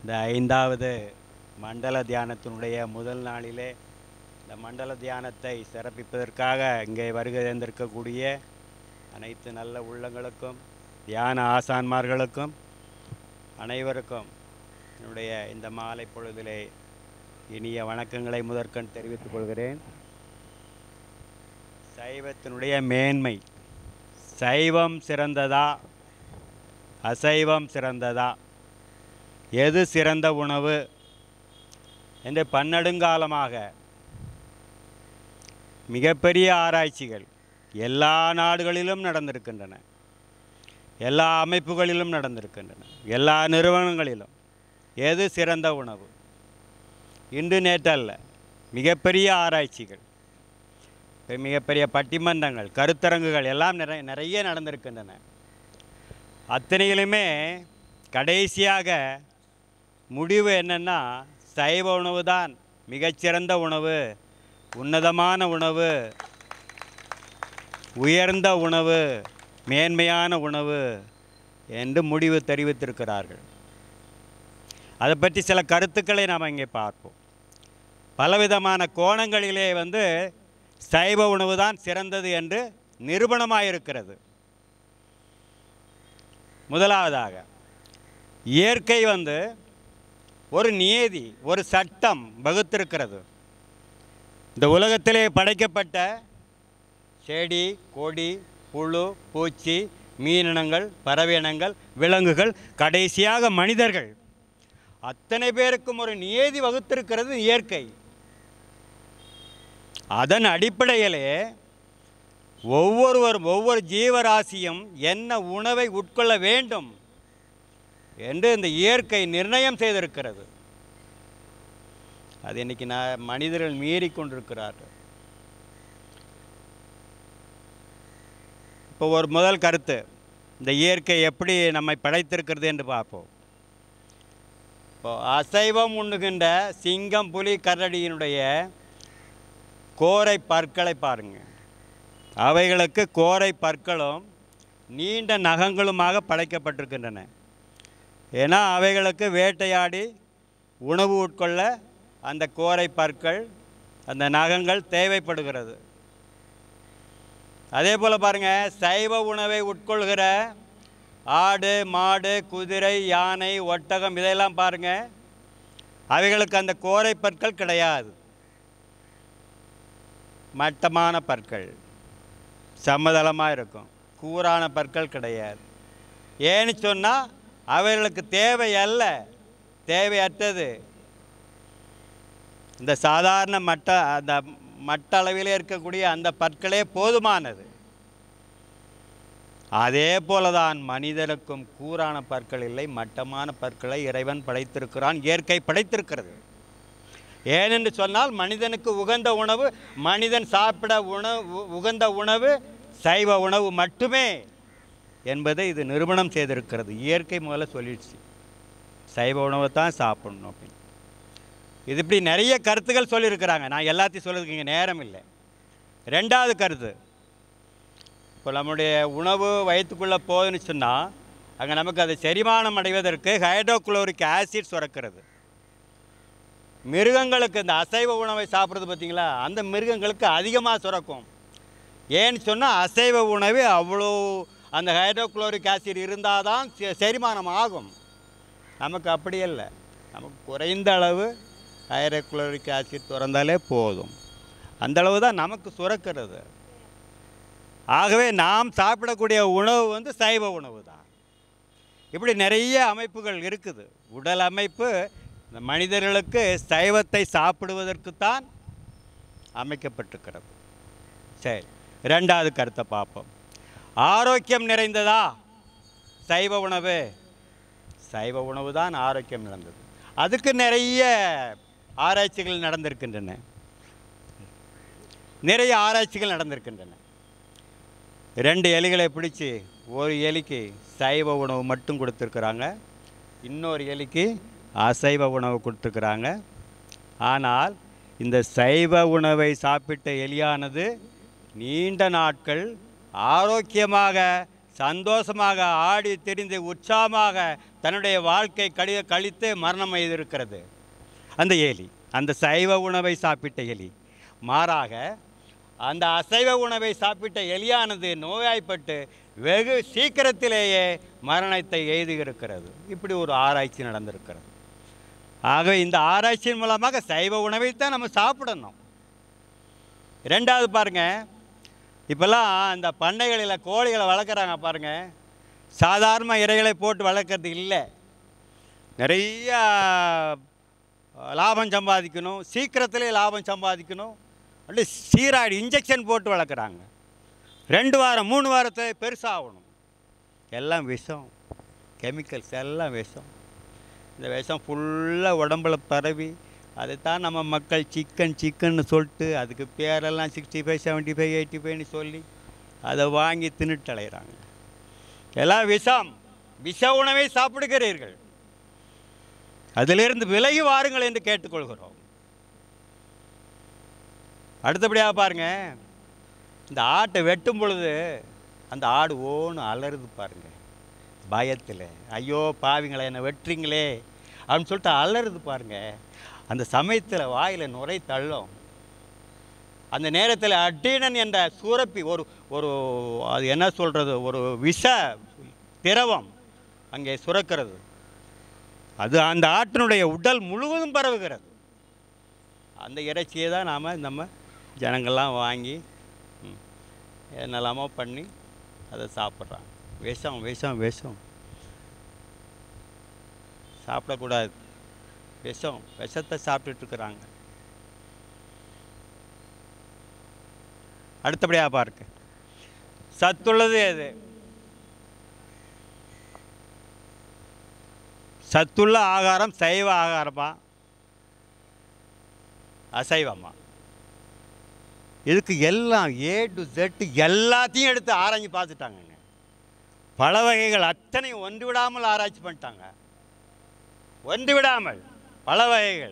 இந்த ஐந்தாவது மண்டல தியானத்தினுடைய முதல் நாளிலே இந்த மண்டல தியானத்தை சிறப்பிப்பதற்காக இங்கே வருகை தந்திருக்கக்கூடிய அனைத்து நல்ல உள்ளங்களுக்கும் தியான ஆசான்மார்களுக்கும் அனைவருக்கும் என்னுடைய இந்த மாலை பொழுதிலே இனிய வணக்கங்களை முதற்கண் தெரிவித்துக் கொள்கிறேன் சைவத்தினுடைய மேன்மை சைவம் சிறந்ததா அசைவம் சிறந்ததா எது சிறந்த உணவு என்று பன்னெடுங்காலமாக மிகப்பெரிய ஆராய்ச்சிகள் எல்லா நாடுகளிலும் நடந்திருக்கின்றன எல்லா அமைப்புகளிலும் நடந்திருக்கின்றன எல்லா நிறுவனங்களிலும் எது சிறந்த உணவு இன்று நேற்றல்ல மிகப்பெரிய ஆராய்ச்சிகள் பெ- மிகப்பெரிய பட்டிமன்றங்கள் கருத்தரங்குகள் எல்லாம் நிறைய நிறைய நடந்திருக்கின்றன அத்தனையிலுமே கடைசியாக முடிவு என்னன்னா சைவ உணவு தான் மிகச்சிறந்த உணவு உன்னதமான உணவு உயர்ந்த உணவு மேன்மையான உணவு என்று முடிவு தெரிவித்திருக்கிறார்கள் அதை பற்றி சில கருத்துக்களை நாம் இங்கே பார்ப்போம் பலவிதமான கோணங்களிலே வந்து சைவ உணவு தான் சிறந்தது என்று நிரூபணமாயிருக்கிறது முதலாவதாக இயற்கை வந்து ஒரு நியதி ஒரு சட்டம் வகுத்திருக்கிறது இந்த உலகத்திலே படைக்கப்பட்ட செடி கொடி புழு பூச்சி மீனினங்கள் பறவையினங்கள் விலங்குகள் கடைசியாக மனிதர்கள் அத்தனை பேருக்கும் ஒரு நியதி வகுத்திருக்கிறது இயற்கை அதன் அடிப்படையிலே ஒவ்வொருவரும் ஒவ்வொரு ஜீவராசியும் என்ன உணவை உட்கொள்ள வேண்டும் என்று இந்த இயற்கை நிர்ணயம் செய்திருக்கிறது அது இன்னைக்கு நான் மனிதர்கள் மீறி கொண்டிருக்கிறார்கள் இப்போ ஒரு முதல் கருத்து இந்த இயற்கை எப்படி நம்மை படைத்திருக்கிறது என்று பார்ப்போம் இப்போ அசைவம் உண்ணுகின்ற சிங்கம் புலி கரடியினுடைய கோரை பற்களை பாருங்க அவைகளுக்கு கோரை பற்களும் நீண்ட நகங்களுமாக படைக்கப்பட்டிருக்கின்றன ஏன்னா அவைகளுக்கு வேட்டையாடி உணவு உட்கொள்ள அந்த கோரை பற்கள் அந்த நகங்கள் தேவைப்படுகிறது அதே போல் பாருங்கள் சைவ உணவை உட்கொள்கிற ஆடு மாடு குதிரை யானை ஒட்டகம் இதெல்லாம் பாருங்கள் அவைகளுக்கு அந்த கோரை பற்கள் கிடையாது மட்டமான பற்கள் சமதளமாக இருக்கும் கூரான பற்கள் கிடையாது ஏன்னு சொன்னால் அவைகளுக்கு தேவை அல்ல தேவையற்றது இந்த சாதாரண மட்ட அந்த மட்ட அளவிலே இருக்கக்கூடிய அந்த பற்களே போதுமானது அதே போலதான் மனிதனுக்கும் கூரான பற்கள் இல்லை மட்டமான பற்களை இறைவன் படைத்திருக்கிறான் இயற்கை படைத்திருக்கிறது ஏனென்று சொன்னால் மனிதனுக்கு உகந்த உணவு மனிதன் சாப்பிட உணவு உகந்த உணவு சைவ உணவு மட்டுமே என்பதை இது நிரூபணம் செய்திருக்கிறது இயற்கை முதல்ல சொல்லிடுச்சு சைவ உணவை தான் சாப்பிடணும் அப்படின்னு இது இப்படி நிறைய கருத்துக்கள் சொல்லியிருக்கிறாங்க நான் எல்லாத்தையும் சொல்கிறதுக்கு இங்கே நேரம் இல்லை ரெண்டாவது கருத்து இப்போ நம்முடைய உணவு வயிற்றுக்குள்ளே போகுதுன்னு சொன்னால் அங்கே நமக்கு அது செரிமானம் அடைவதற்கு ஹைட்ரோகுளோரிக் ஆசிட் சுரக்கிறது மிருகங்களுக்கு இந்த அசைவ உணவை சாப்பிட்றது பார்த்தீங்களா அந்த மிருகங்களுக்கு அதிகமாக சுரக்கும் ஏன்னு சொன்னால் அசைவ உணவு அவ்வளோ அந்த ஹைட்ரோகுளோரிக் ஆசிட் இருந்தால் தான் செ- செரிமானம் ஆகும் நமக்கு அப்படி இல்லை நமக்கு குறைந்த அளவு ஹைட்ரோகுளோரிக் ஆசிட் திறந்தாலே போதும் அந்த அளவு தான் நமக்கு சுரக்கிறது ஆகவே நாம் சாப்பிடக்கூடிய உணவு வந்து சைவ உணவு தான் இப்படி நிறைய அமைப்புகள் இருக்குது உடல் அமைப்பு இந்த மனிதர்களுக்கு சைவத்தை சாப்பிடுவதற்குத்தான் அமைக்கப்பட்டிருக்கிறது சரி ரெண்டாவது கருத்தை பார்ப்போம் ஆரோக்கியம் நிறைந்ததா சைவ உணவு சைவ உணவு தான் ஆரோக்கியம் நிறைந்தது அதுக்கு நிறைய ஆராய்ச்சிகள் நடந்திருக்கின்றன நிறைய ஆராய்ச்சிகள் நடந்திருக்கின்றன ரெண்டு எலிகளை பிடிச்சி ஒரு எலிக்கு சைவ உணவு மட்டும் கொடுத்துருக்குறாங்க இன்னொரு எலிக்கு அசைவ உணவு கொடுத்துருக்குறாங்க ஆனால் இந்த சைவ உணவை சாப்பிட்ட எலியானது நீண்ட நாட்கள் ஆரோக்கியமாக சந்தோஷமாக ஆடி திரிந்து உற்சாகமாக தன்னுடைய வாழ்க்கை கழி கழித்து மரணம் செய்திருக்கிறது அந்த எலி அந்த சைவ உணவை சாப்பிட்ட எலி மாறாக அந்த அசைவ உணவை சாப்பிட்ட எலியானது நோயாய்ப்பட்டு வெகு சீக்கிரத்திலேயே மரணத்தை எய்துகிறது இப்படி ஒரு ஆராய்ச்சி நடந்திருக்கிறது ஆகவே இந்த ஆராய்ச்சியின் மூலமாக சைவ உணவைத்தான் நம்ம சாப்பிடணும் ரெண்டாவது பாருங்க இப்போல்லாம் அந்த பண்ணைகளில் கோழிகளை வளர்க்குறாங்க பாருங்க சாதாரண இறைகளை போட்டு வளர்க்குறது இல்லை நிறைய லாபம் சம்பாதிக்கணும் சீக்கிரத்திலே லாபம் சம்பாதிக்கணும் அப்படி சீராடி இன்ஜெக்ஷன் போட்டு வளர்க்குறாங்க ரெண்டு வாரம் மூணு வாரத்தை பெருசாகணும் எல்லாம் விஷம் கெமிக்கல்ஸ் எல்லாம் விஷம் இந்த விஷம் ஃபுல்லாக உடம்புல பரவி அதைத்தான் நம்ம மக்கள் சிக்கன் சிக்கன்னு சொல்லிட்டு அதுக்கு பேரெல்லாம் sixty five seventy five eighty ஃபைவ்னு சொல்லி அதை வாங்கி தின்னுட்டு அலைகிறாங்க எல்லாம் விஷம் விஷ உணவை சாப்பிடுகிறீர்கள் அதிலிருந்து விலகி வாருங்கள் என்று கேட்டுக்கொள்கிறோம் அடுத்தபடியாக பாருங்க இந்த ஆட்டை வெட்டும் பொழுது அந்த ஆடு ஓன்னு அலறுது பாருங்க பயத்தில் ஐயோ பாவிங்களே என்னை வெட்டுறீங்களே அப்படின்னு சொல்லிட்டு அலறுது பாருங்க அந்த சமயத்தில் வாயில் நுரை தள்ளும் அந்த நேரத்தில் அட்டீனன் என்ற சூரப்பி ஒரு ஒரு அது என்ன சொல்கிறது ஒரு விஷ திரவம் அங்கே சுரக்கிறது அது அந்த ஆட்டினுடைய உடல் முழுவதும் பரவுகிறது அந்த இறைச்சியை தான் நாம் நம்ம ஜனங்கள்லாம் வாங்கி ம், என்னெல்லாமோ பண்ணி அதை சாப்பிட்றாங்க விஷம் விஷம் விஷம் சாப்பிடக்கூடாது விஷம் விஷத்தை சாப்பிட்டுட்டு இருக்கிறாங்க அடுத்தபடியாக பாருங்க சத்துள்ளது எது சத்துள்ள ஆகாரம் சைவ ஆகாரமா அசைவமா இதுக்கு எல்லாம் ஏ டு Z எல்லாத்தையும் எடுத்து ஆராய்ஞ்சு பார்த்துட்டாங்கங்க பல வகைகள் அத்தனையும் ஒன்று விடாமல் ஆராய்ச்சி பண்ணிட்டாங்க ஒன்று விடாமல் பல வகைகள்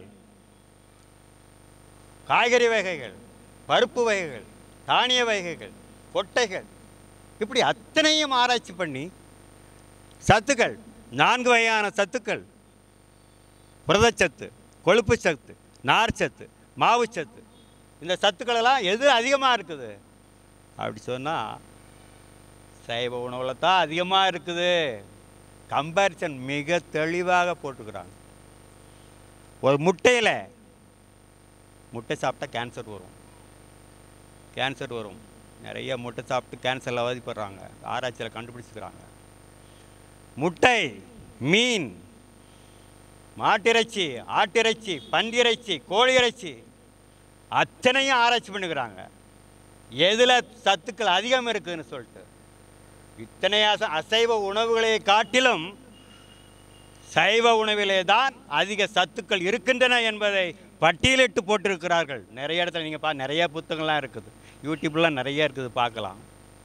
காய்கறி வகைகள் பருப்பு வகைகள் தானிய வகைகள் கொட்டைகள் இப்படி அத்தனையும் ஆராய்ச்சி பண்ணி சத்துக்கள் நான்கு வகையான சத்துக்கள் புரதச்சத்து கொழுப்பு சத்து நார்ச்சத்து மாவுச்சத்து இந்த சத்துக்களெல்லாம் எது அதிகமாக இருக்குது அப்படி சொன்னால் சைவ உணவில் தான் அதிகமாக இருக்குது கம்பேரிசன் மிக தெளிவாக போட்டுக்கிறாங்க ஒரு முட்டையில் முட்டை சாப்பிட்டா கேன்சர் வரும் கேன்சர் வரும் நிறைய முட்டை சாப்பிட்டு கேன்சரில் அவதிப்படுறாங்க ஆராய்ச்சியில் கண்டுபிடிச்சிக்கிறாங்க முட்டை மீன் மாட்டிறைச்சி ஆட்டிறைச்சி பன்றிறைச்சி கோழி இறைச்சி அத்தனையும் ஆராய்ச்சி பண்ணுகிறாங்க எதில் சத்துக்கள் அதிகம் இருக்குதுன்னு சொல்லிட்டு இத்தனை அச அசைவ உணவுகளை காட்டிலும் சைவ உணவிலே தான் அதிக சத்துக்கள் இருக்கின்றன என்பதை பட்டியலிட்டு போட்டிருக்கிறார்கள் நிறைய இடத்துல நீங்கள் பா நிறைய புத்தகங்கள்லாம் இருக்குது யூடியூப்லாம் நிறைய இருக்குது பார்க்கலாம்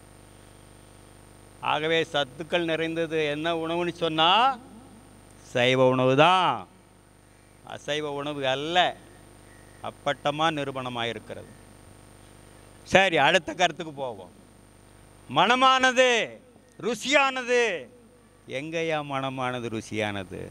ஆகவே சத்துக்கள் நிறைந்தது என்ன உணவுன்னு சொன்னால் சைவ உணவு தான் அசைவ உணவு அல்ல அப்பட்டமாக நிரூபணமாக இருக்கிறது சரி அடுத்த கருத்துக்கு போவோம் மனமானது ருசியானது எங்கேயா மனமானது ருசியானது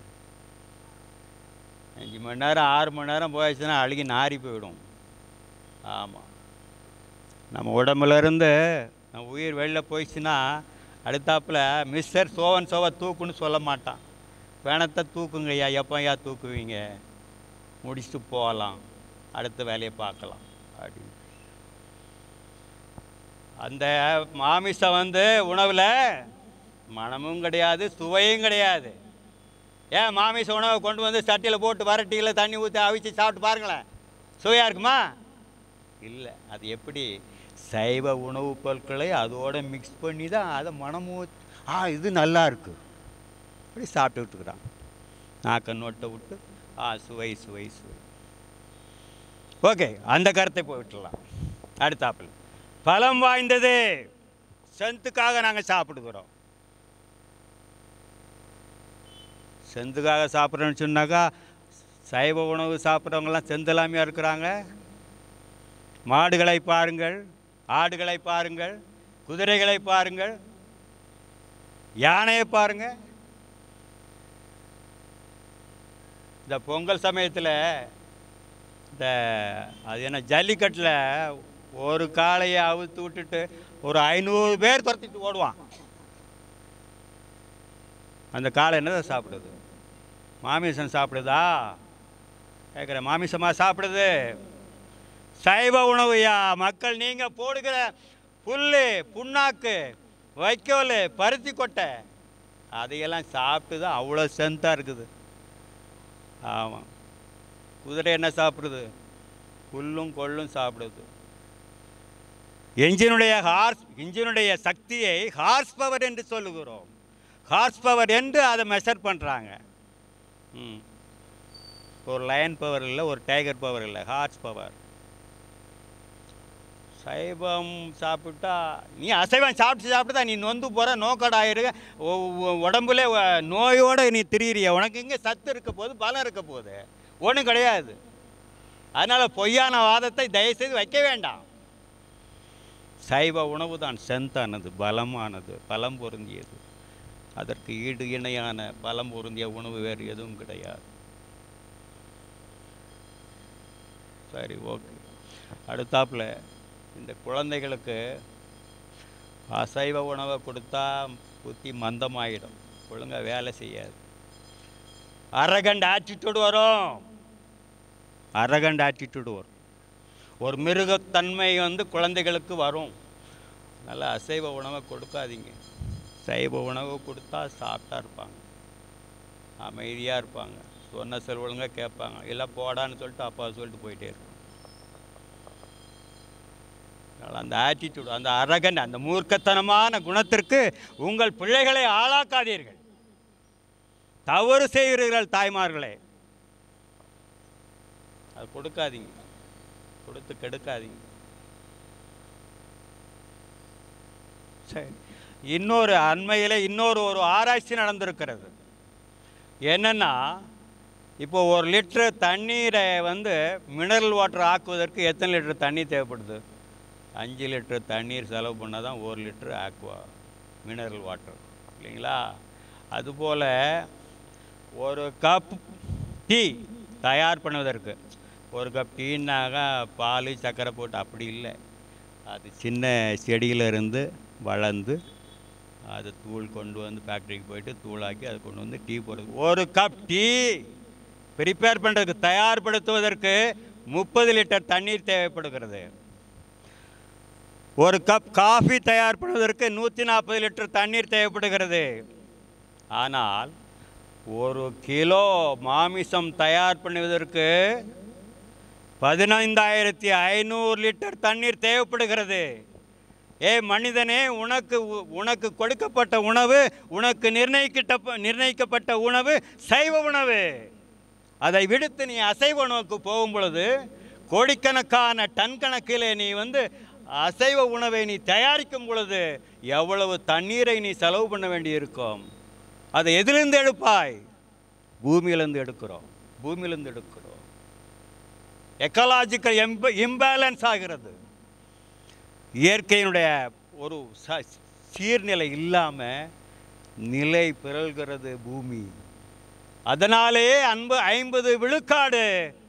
அஞ்சு மணி நேரம் ஆறு மணி நேரம் போயிடுச்சுன்னா அழுகி நாறி போயிடும் ஆமாம் நம்ம உடம்புல இருந்து நம்ம உயிர் வெளில போயிடுச்சுன்னா அடுத்தாப்புல மிஸ்டர் சோவன் சோவா தூக்குன்னு சொல்ல மாட்டான் பிணத்தை தூக்குங்க ஐயா எப்போ ஐயா தூக்குவீங்க முடிச்சுட்டு போகலாம் அடுத்த வேலையை பார்க்கலாம் அப்படின்னு அந்த மாமிசம் வந்து உணவில் மனமும் கிடையாது சுவையும் கிடையாது ஏன் மாமிச உணவை கொண்டு வந்து சட்டியில் போட்டு வரட்டியில் தண்ணி ஊற்றி அவிச்சு சாப்பிட்டு பாருங்களேன் சுவையாக இருக்குமா இல்லை அது எப்படி சைவ உணவுப் பொருட்களை அதோட மிக்ஸ் பண்ணி தான் அதை மனம் ஊத்- ஆ இது நல்லா இருக்கு அப்படி சாப்பிட்டுக்கிட்டு இருக்கிறான் நாக்க நோட்டை விட்டு ஆ சுவை சுவை சுவை ஓகே அந்த கருத்தை போய் விட்டுடலாம் அடுத்தாப்பில் பலம் வாய்ந்தது செந்துக்காக நாங்கள் சாப்பிடுகிறோம் செந்துக்காக சாப்பிட்றோன்னு சொன்னாக்கா சைவ உணவு சாப்பிட்றவங்கலாம் செந்தலாமையாக இருக்கிறாங்க மாடுகளை பாருங்கள் ஆடுகளை பாருங்கள் குதிரைகளை பாருங்கள் யானையை பாருங்க இந்த பொங்கல் சமயத்தில் இந்த அது என்ன ஜல்லிக்கட்டில் ஒரு காளையை அவுத்து விட்டுட்டு ஒரு ஐநூறு பேர் துரத்திட்டு ஓடுவான் அந்த காளை என்னதை சாப்பிடுது மாமிசம் சாப்பிடுதா கேட்குற மாமிசமா சாப்பிடுது சைவ உணவுயா மக்கள் நீங்கள் போடுகிற புல் புண்ணாக்கு வைக்கோல் பருத்தி கொட்டை அதையெல்லாம் சாப்பிட்டு தான் அவ்வளோ ஸ்ட்ரென்த்தாக இருக்குது ஆமாம் குதிரை என்ன சாப்பிடுது புல்லும் கொள்ளும் சாப்பிடுது என்ஜினுடைய ஹார்ஸ் இன்ஜினுடைய சக்தியை ஹார்ஸ் பவர் என்று சொல்லுகிறோம் ஹார்ஸ் பவர் என்று அதை மெஷர் பண்ணுறாங்க ம் ஒரு லயன் பவர் இல்லை ஒரு டைகர் பவர் இல்லை ஹார்ஸ் பவர் சைவம் சாப்பிட்டா நீ அசைவம் சாப்பிட்டு சாப்பிட்டு தான் நீ நொந்து போகிற நோக்கடாயிருக்க உடம்புல வ- நோயோட நீ திரியிறிய உனக்கு இங்கே சத்து இருக்க போது பலம் இருக்க போகுது ஒன்றும் கிடையாது அதனால் பொய்யான வாதத்தை தயவுசெய்து வைக்க வேண்டாம் சைவ உணவு தான் செந்தானது பலமானது பலம் பொருந்தியது அதற்கு ஈடு இணையான பலம் பொருந்திய உணவு வேறு எதுவும் கிடையாது சரி ஓகே அடுத்தாப்புல இந்த குழந்தைகளுக்கு அசைவ உணவை கொடுத்தா புத்தி மந்தமாயிடும் ஒழுங்கா வேலை செய்யாது அரகண்ட் ஆட்டிடியூடு வரும் அரகண்ட் ஆட்டிடியூடு வரும் ஒரு மிருகத்தன்மை வந்து குழந்தைகளுக்கு வரும் நல்லா அசைவ உணவை கொடுக்காதீங்க சைவ உணவு கொடுத்தா சாப்பிட்டா இருப்பாங்க அமைதியாக இருப்பாங்க சொன்ன சொல் ஒழுங்காக கேட்பாங்க இல்லை போடான்னு சொல்லிட்டு அப்பா சொல்லிட்டு போயிட்டே இருப்பாங்க அதனால அந்த ஆட்டிடியூட் அந்த அரகன் அந்த மூர்க்கத்தனமான குணத்திற்கு உங்கள் பிள்ளைகளை ஆளாக்காதீர்கள் தவறு செய்கிறீர்கள் தாய்மார்களே அது கொடுக்காதீங்க கொடுத்து கெடுக்காதீங்க சரி இன்னொரு அண்மையில் இன்னொரு ஒரு ஆராய்ச்சி நடந்திருக்கிறது என்னன்னா இப்போ ஒரு லிட்டரு தண்ணீரை வந்து மினரல் வாட்டர் ஆக்குவதற்கு எத்தனை லிட்டர் தண்ணி தேவைப்படுது அஞ்சு லிட்டர் தண்ணீர் செலவு பண்ணால் தான் ஒரு லிட்டரு ஆக்குவா மினரல் வாட்டர் இல்லைங்களா அதுபோல் ஒரு கப் டீ தயார் பண்ணுவதற்கு ஒரு கப் டீனாக பால் சர்க்கரை போட்டு அப்படி இல்லை அது சின்ன செடியில இருந்து வளர்ந்து அது தூள் கொண்டு வந்து ஃபேக்ட்ரிக்கு போயிட்டு தூளாக்கி அதை கொண்டு வந்து டீ போடுறது ஒரு கப் டீ ப்ரிப்பேர் பண்ணுறதுக்கு தயார்படுத்துவதற்கு முப்பது லிட்டர் தண்ணீர் தேவைப்படுகிறது ஒரு கப் காஃபி தயார் பண்ணுவதற்கு நூற்றி நாற்பது லிட்டர் தண்ணீர் தேவைப்படுகிறது ஆனால் ஒரு கிலோ மாமிசம் தயார் பண்ணுவதற்கு பதினைந்தாயிரத்தி ஐநூறு லிட்டர் தண்ணீர் தேவைப்படுகிறது ஏ மனிதனே உனக்கு உ- உனக்கு கொடுக்கப்பட்ட உணவு உனக்கு நிர்ணயிக்கிட்ட நிர்ணயிக்கப்பட்ட உணவு சைவ உணவு அதை விடுத்து நீ அசைவ உணவுக்கு போகும் பொழுது கோடிக்கணக்கான டன் கணக்கிலே நீ வந்து அசைவ உணவை நீ தயாரிக்கும் பொழுது எவ்வளவு தண்ணீரை நீ செலவு பண்ண வேண்டியிருக்கும் அதை எதிலிருந்து எடுப்பாய் பூமியிலிருந்து எடுக்கிறோம் பூமியிலிருந்து எடுக்கிறோம் எக்கலாஜிக்கல் எம்ப இம்பேலன்ஸ் ஆகிறது இயற்கையினுடைய ஒரு ச- சீர்நிலை இல்லாமல் நிலை பிறழ்கிறது பூமி அதனாலே அன்பு ஐம்பது விழுக்காடு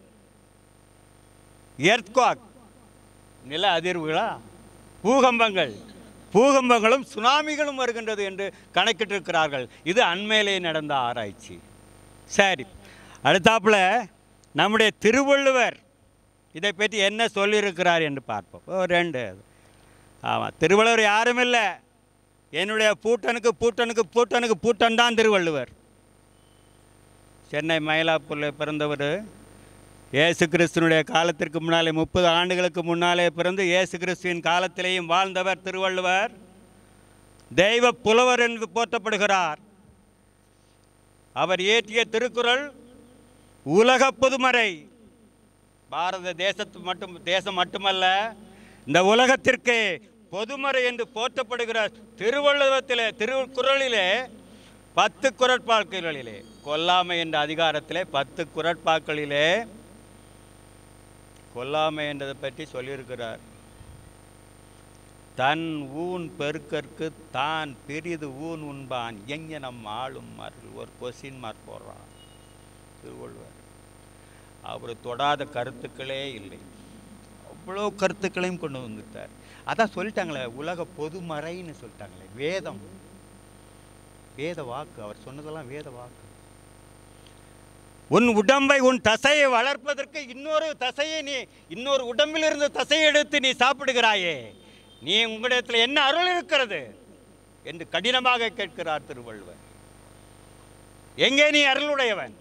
எர்த்குவாக் நில அதிர்வுகளா பூகம்பங்கள் பூகம்பங்களும் சுனாமிகளும் வருகின்றது என்று கணக்கிட்டிருக்கிறார்கள் இது அண்மையிலே நடந்த ஆராய்ச்சி சரி அடுத்தாப்புல நம்முடைய திருவள்ளுவர் இதை பற்றி என்ன சொல்லியிருக்கிறார் என்று பார்ப்போம் ஒரு ரெண்டு ஆமாம் திருவள்ளுவர் யாரும் இல்லை என்னுடைய பூட்டனுக்கு பூட்டனுக்கு பூட்டனுக்கு பூட்டன் தான் திருவள்ளுவர் சென்னை மயிலாப்பூரில் பிறந்தவர் இயேசு கிறிஸ்துனுடைய காலத்திற்கு முன்னாலே முப்பது ஆண்டுகளுக்கு முன்னாலே பிறந்து இயேசு கிறிஸ்துவின் காலத்திலேயும் வாழ்ந்தவர் திருவள்ளுவர் தெய்வ புலவர் என்று போற்றப்படுகிறார் அவர் இயற்றிய திருக்குறள் உலக பொதுமறை பாரத தேசத்து மட்டும் தேசம் மட்டுமல்ல இந்த உலகத்திற்கு பொதுமறை என்று போற்றப்படுகிற திருவள்ளுவத்திலே திருக்குறளிலே பத்து குரட்பாக்களிலே கொல்லாமை என்ற அதிகாரத்திலே பத்து குரட்பாக்களிலே கொல்லாமை என்றதை பற்றி சொல்லியிருக்கிறார் தன் ஊன் பெருக்கற்கு தான் பெரிது ஊன் உண்பான் எங்கனம் ஆளும் அருள் ஒரு கொஸ்டின் மார்க் போடுறான் திருவள்ளுவர் அவர் தொடாத கருத்துக்களே இல்லை அவ்வளோ கருத்துக்களையும் கொண்டு வந்துட்டார் அதான் சொல்லிட்டாங்களே உலக பொதுமறைன்னு சொல்லிட்டாங்களே வேதம் வேத வாக்கு அவர் சொன்னதெல்லாம் வேத வாக்கு உன் உடம்பை உன் தசையை வளர்ப்பதற்கு இன்னொரு தசையை நீ இன்னொரு உடம்பில் இருந்து தசையை எடுத்து நீ சாப்பிடுகிறாயே நீ உங்களிடத்தில் என்ன அருள் இருக்கிறது என்று கடினமாக கேட்கிறார் திருவள்ளுவர் எங்கே நீ அருளுடையவன்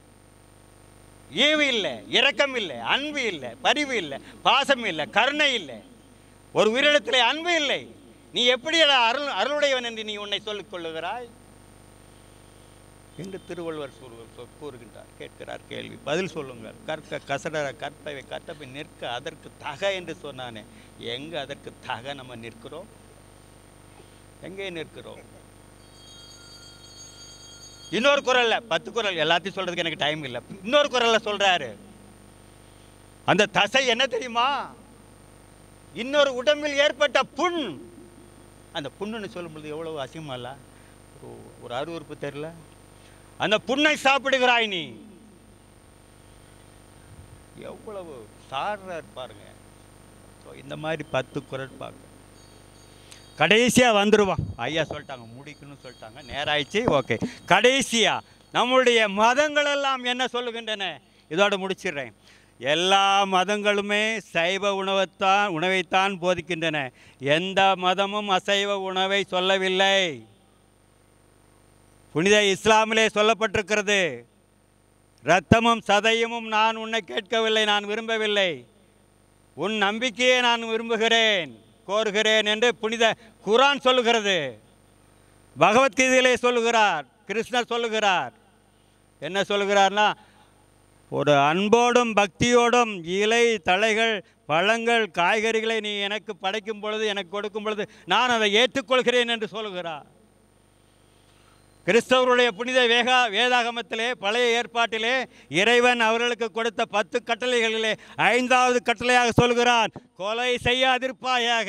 ஈவு இல்லை இரக்கம் இல்லை அன்பு இல்லை பரிவு இல்லை பாசம் இல்லை கருணை இல்லை ஒரு உயிரிடத்திலே அன்பு இல்லை நீ எப்படி அருள் அருளுடையவன் என்று நீ உன்னை சொல்லிக் கொள்ளுகிறாய் என்று திருவள்ளுவர் சொல் சொ- கூறுகின்றார் கேட்கிறார் கேள்வி பதில் சொல்லுங்கள் கற்க கசடர கற்பவை கற்றபை நிற்க அதற்கு தக என்று சொன்னானே எங்கே அதற்கு தக நம்ம நிற்கிறோம் எங்கே நிற்கிறோம் இன்னொரு குரல்ல பத்து குரல் எல்லாத்தையும் சொல்றதுக்கு எனக்கு டைம் இல்லை இன்னொரு குரல்ல சொல்றாரு அந்த தசை என்ன தெரியுமா இன்னொரு உடம்பில் ஏற்பட்ட புண் அந்த புண்ணுன்னு சொல்லும்பொழுது எவ்வளவு அசிங்கமா இல்ல ஒரு ஒரு அருவருப்பு தெரியல அந்த புண்ணை சாப்பிடுகிறாய் நீ எவ்வளவு சாடுறார் பாருங்க ஸோ இந்த மாதிரி பத்து குரல் பார்க்க கடைசியாக வந்துடுவான் ஐயா சொல்லிட்டாங்க முடிக்கணும்னு சொல்லிட்டாங்க நேராயிடுச்சு ஓகே கடைசியாக நம்முடைய மதங்கள் எல்லாம் என்ன சொல்லுகின்றன இதோட முடிச்சிடுறேன் எல்லா மதங்களுமே சைவ உணவைத்தான் உணவைத்தான் போதிக்கின்றன எந்த மதமும் அசைவ உணவை சொல்லவில்லை புனித இஸ்லாமிலே சொல்லப்பட்டிருக்கிறது இரத்தமும் சதையமும் நான் உன்னை கேட்கவில்லை நான் விரும்பவில்லை உன் நம்பிக்கையை நான் விரும்புகிறேன் கோருகிறேன் என்று புனித குரான் சொல்லுகிறது பகவத்கீதையிலே சொல்லுகிறார் கிருஷ்ணர் சொல்லுகிறார் என்ன சொல்லுகிறார்னா ஒரு அன்போடும் பக்தியோடும் இலை தழைகள் பழங்கள் காய்கறிகளை நீ எனக்கு படைக்கும் பொழுது எனக்கு கொடுக்கும் பொழுது நான் அதை ஏற்றுக்கொள்கிறேன் என்று சொல்லுகிறார் கிறிஸ்தவருடைய புனித வேகா வேதாகமத்திலே பழைய ஏற்பாட்டிலே இறைவன் அவர்களுக்கு கொடுத்த பத்து கட்டளைகளிலே ஐந்தாவது கட்டளையாக சொல்கிறான் கொலை செய்யாதிருப்பாயாக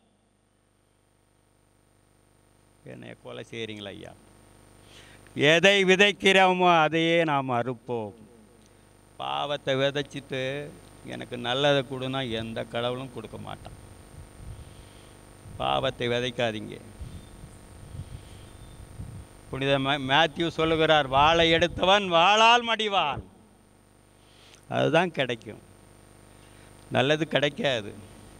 என்னை கொலை செய்கிறீங்களா ஐயா எதை விதைக்கிறோமோ அதையே நாம் அறுப்போம் பாவத்தை விதைச்சிட்டு எனக்கு நல்லதை கொடுனா எந்த கடவுளும் கொடுக்க மாட்டான் பாவத்தை விதைக்காதீங்க புனித மே- மேத்யூ சொல்லுகிறார் வாளை எடுத்தவன் வாளால் மடிவான் அதுதான் கிடைக்கும் நல்லது கிடைக்காது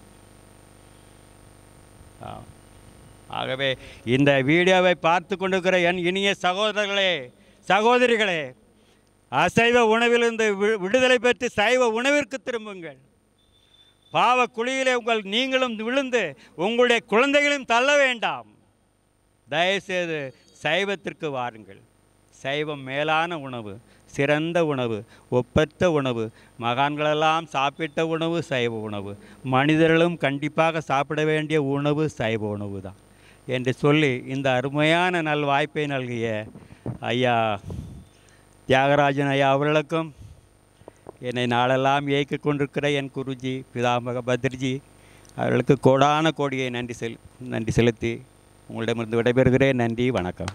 ஆ. ஆகவே இந்த வீடியோவை பார்த்து கொண்டிருக்கிற என் இனிய சகோதரர்களே சகோதரிகளே அசைவ உணவிலிருந்து வி- விடுதலை பெற்று சைவ உணவிற்கு திரும்புங்கள் பாவ குழியிலே உங்கள் நீங்களும் விழுந்து உங்களுடைய குழந்தைகளையும் தள்ள வேண்டாம் தயவுசெய்து சைவத்திற்கு வாருங்கள் சைவம் மேலான உணவு சிறந்த உணவு ஒப்பற்ற உணவு மகான்களெல்லாம் சாப்பிட்ட உணவு சைவ உணவு மனிதர்களும் கண்டிப்பாக சாப்பிட வேண்டிய உணவு சைவ உணவு தான் என்று சொல்லி இந்த அருமையான நல் வாய்ப்பை நல்கிய ஐயா தியாகராஜன் ஐயா அவர்களுக்கும் என்னை நாளெல்லாம் இயக்கிக் கொண்டிருக்கிற என் குருஜி பிதாமக பத்ரிஜி அவர்களுக்கு கோடான கோடியை நன்றி செல் நன்றி செலுத்தி உங்களிடமிருந்து விடைபெறுகிறேன் நன்றி வணக்கம்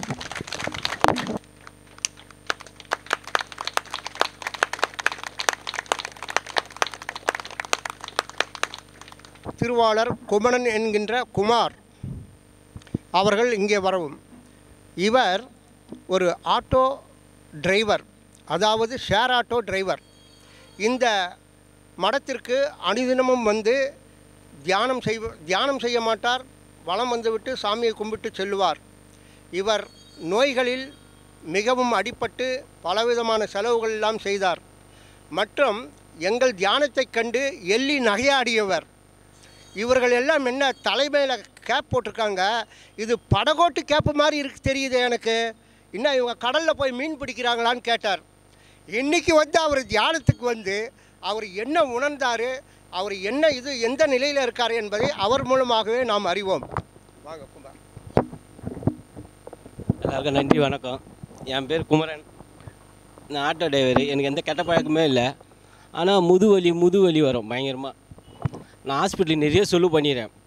திருவாளர் குமணன் என்கின்ற குமார் அவர்கள் இங்கே வரவும் இவர் ஒரு ஆட்டோ டிரைவர் அதாவது ஷேர் ஆட்டோ டிரைவர் இந்த மடத்திற்கு அனுதினமும் வந்து தியானம் செய்வ தியானம் செய்ய மாட்டார் வலம் வந்துவிட்டு சாமியை கும்பிட்டு செல்லுவார் இவர் நோய்களில் மிகவும் அடிபட்டு பலவிதமான செலவுகள் எல்லாம் செய்தார் மற்றும் எங்கள் தியானத்தைக் கண்டு எள்ளி நகையாடியவர் இவர்கள் எல்லாம் என்ன தலைமையில் கேப் போட்டிருக்காங்க இது படகோட்டு கேப்பு மாதிரி இருக்கு தெரியுது எனக்கு இன்னும் இவங்க கடலில் போய் மீன் பிடிக்கிறாங்களான்னு கேட்டார் இன்னைக்கு வந்து அவர் தியானத்துக்கு வந்து அவர் என்ன உணர்ந்தார் அவர் என்ன இது எந்த நிலையில் இருக்கார் என்பதை அவர் மூலமாகவே நாம் அறிவோம் வாங்க குமார் எல்லாருக்கும் நன்றி வணக்கம் என் பேர் குமரன் நான் ஆட்டோ டிரைவர் எனக்கு எந்த கெட்ட பழக்கமே இல்லை ஆனால் முதுவலி முதுவலி வரும் பயங்கரமாக நான் ஹாஸ்பிட்டலுக்கு நிறைய சொல்லு பண்ணிடுறேன்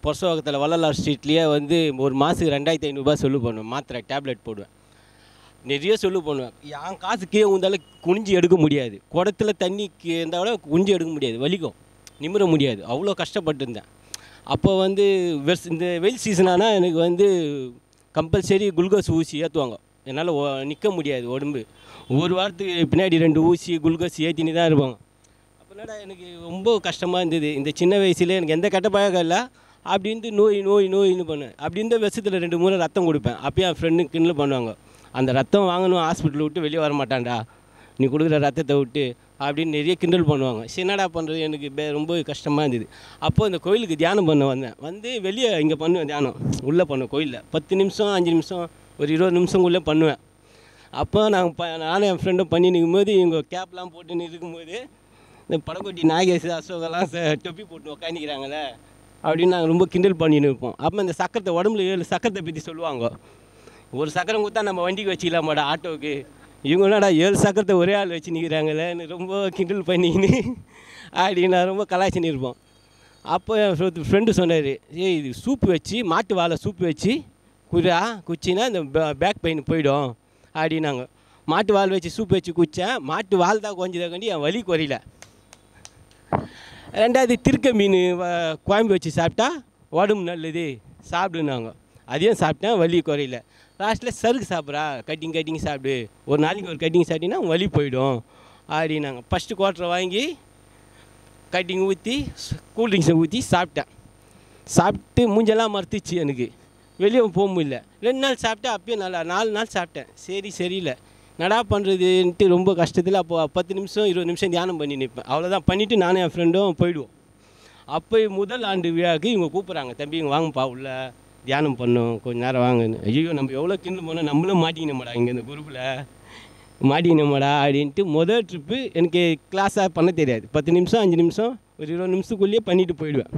பொரசவகத்தில் வள்ளலார் ஸ்ட்ரீட்லேயே வந்து ஒரு மாதத்துக்கு ரெண்டாயிரத்தி ஐநூறுரூபா சொல்லு பண்ணுவேன் மாத்திரை டேப்லெட் போடுவேன் நிறைய சொல்லு பண்ணுவேன் என் காசு கீழே உந்தாலும் குனிஞ்சு எடுக்க முடியாது குடத்துல தண்ணி கீ- இருந்தாலும் குனிஞ்சு எடுக்க முடியாது வலிக்கும் நிமிர முடியாது அவ்வளோ கஷ்டப்பட்டு இருந்தேன் அப்போ வந்து வெஸ் இந்த வெயில் சீசன் ஆனால் எனக்கு வந்து கம்பல்சரி குளுக்கோஸ் ஊசி ஏற்றுவாங்க என்னால் நிற்க முடியாது உடம்பு ஒரு வாரத்துக்கு பின்னாடி ரெண்டு ஊசி குளுக்கோஸ் ஏற்றினு தான் இருப்பாங்க அப்போ என்னடா எனக்கு ரொம்ப கஷ்டமாக இருந்தது இந்த சின்ன வயசுல எனக்கு எந்த கெட்ட பழக்கம் இல்லை அப்படின்ட்டு நோய் நோய் நோயின்னு பண்ணுவேன் அப்படி இருந்த வருஷத்தில் ரெண்டு மூணு ரத்தம் கொடுப்பேன் அப்பயும் என் ஃப்ரெண்டு கிண்டல் பண்ணுவாங்க அந்த ரத்தம் வாங்கணும் ஹாஸ்பிட்டல் விட்டு வெளியே வர மாட்டான்டா நீ கொடுக்குற ரத்தத்தை விட்டு அப்படின்னு நிறைய கிண்டல் பண்ணுவாங்க சரி, என்னடா பண்ணுறது எனக்கு பே- ரொம்ப கஷ்டமாக இருந்தது அப்போது இந்த கோயிலுக்கு தியானம் பண்ண வந்தேன் வந்து வெளியே இங்கே பண்ணுவேன் தியானம் உள்ளே பண்ணுவேன் கோயிலில் பத்து நிமிஷம் அஞ்சு நிமிஷம் ஒரு இருபது நிமிஷங்குள்ளே பண்ணுவேன் அப்போ நாங்கள் ப நானும் என் ஃப்ரெண்டும் பண்ணி நிற்கும்போது இவங்க கேப்லாம் போட்டு இருக்கும்போது இந்த படக்கொட்டி நாகேஷ் அசோகெல்லாம் ச- தொப்பி போட்டு உக்காந்துக்கிறாங்களே அப்படின்னு நாங்கள் ரொம்ப கிண்டல் பண்ணின்னு இருப்போம் அப்போ இந்த சக்கரத்தை உடம்புல ஏழு சக்கரத்தை பற்றி சொல்லுவாங்க ஒரு சக்கரம் கொடுத்தா நம்ம வண்டிக்கு வச்சுக்கலாமாடா ஆட்டோவுக்கு இவங்க என்னடா ஏழு சக்கரத்தை ஒரே ஆள் வச்சு நிற்கிறாங்களேன்னு ரொம்ப கிண்டல் பண்ணின்னு அப்படின்னு நான் ரொம்ப கலாய்ச்சின்னு இருப்போம் அப்போ என் ஃப்ரெண்டு சொன்னார் ஏய் இது சூப்பு வச்சு மாட்டு வாழை சூப்பு வச்சு குறா குச்சின்னா இந்த பேக் பெயின் போயிடும் அப்படின்னாங்க மாட்டு வால் வச்சு சூப்பு வச்சு குச்சேன் மாட்டு வால் தான் கொஞ்சதை கண்டி என் வலி குறையல ரெண்டாவது திருக்க மீன் வ- குழம்பு வச்சு சாப்பிட்டா உடம்பு நல்லது சாப்பிடுனாங்க அதையும் சாப்பிட்டேன் வலி குறையல லாஸ்ட்டில் சருக்கு சாப்பிட்றா கட்டிங் கட்டிங் சாப்பிடு ஒரு நாளைக்கு ஒரு கட்டிங் சாப்பிட்டீங்கன்னா உன் வலி போயிடும் அப்படின்னாங்க ஃபஸ்ட்டு குவார்ட்டரை வாங்கி கட்டிங் ஊற்றி கூல்ட்ரிங்க்ஸை ஊற்றி சாப்பிட்டேன் சாப்பிட்டு மூஞ்செல்லாம் மறுத்துச்சு எனக்கு வெளியே போக முடியல ரெண்டு நாள் சாப்பிட்டேன் அப்பயும் நல்லா நாலு நாள் சாப்பிட்டேன் சரி சரியில்லை நடா பண்ணுறதுன்ட்டு ரொம்ப கஷ்டத்தில் அப்போ பத்து நிமிஷம் இருபது நிமிஷம் தியானம் பண்ணி நிற்பேன் அவ்வளோதான் பண்ணிவிட்டு நானும் என் ஃப்ரெண்டும் போயிடுவோம் அப்போ முதல் ஆண்டு விழாவுக்கு இவங்க கூப்பிட்றாங்க தம்பி இங்கே வாங்கப்பா உள்ள தியானம் பண்ணோம் கொஞ்ச நேரம் வாங்கன்னு ஐயோ நம்ம எவ்வளோ கிண்டு போனோம் நம்மளும் மாட்டிக்கணுமாடா இங்கே இந்த குரூப்பில் மாட்டிக்கணுமாடா அப்படின்ட்டு முதல் ட்ரிப்பு எனக்கு கிளாஸாக பண்ண தெரியாது பத்து நிமிஷம் அஞ்சு நிமிஷம் ஒரு இருபது நிமிஷத்துக்குள்ளேயே பண்ணிட்டு போயிடுவேன்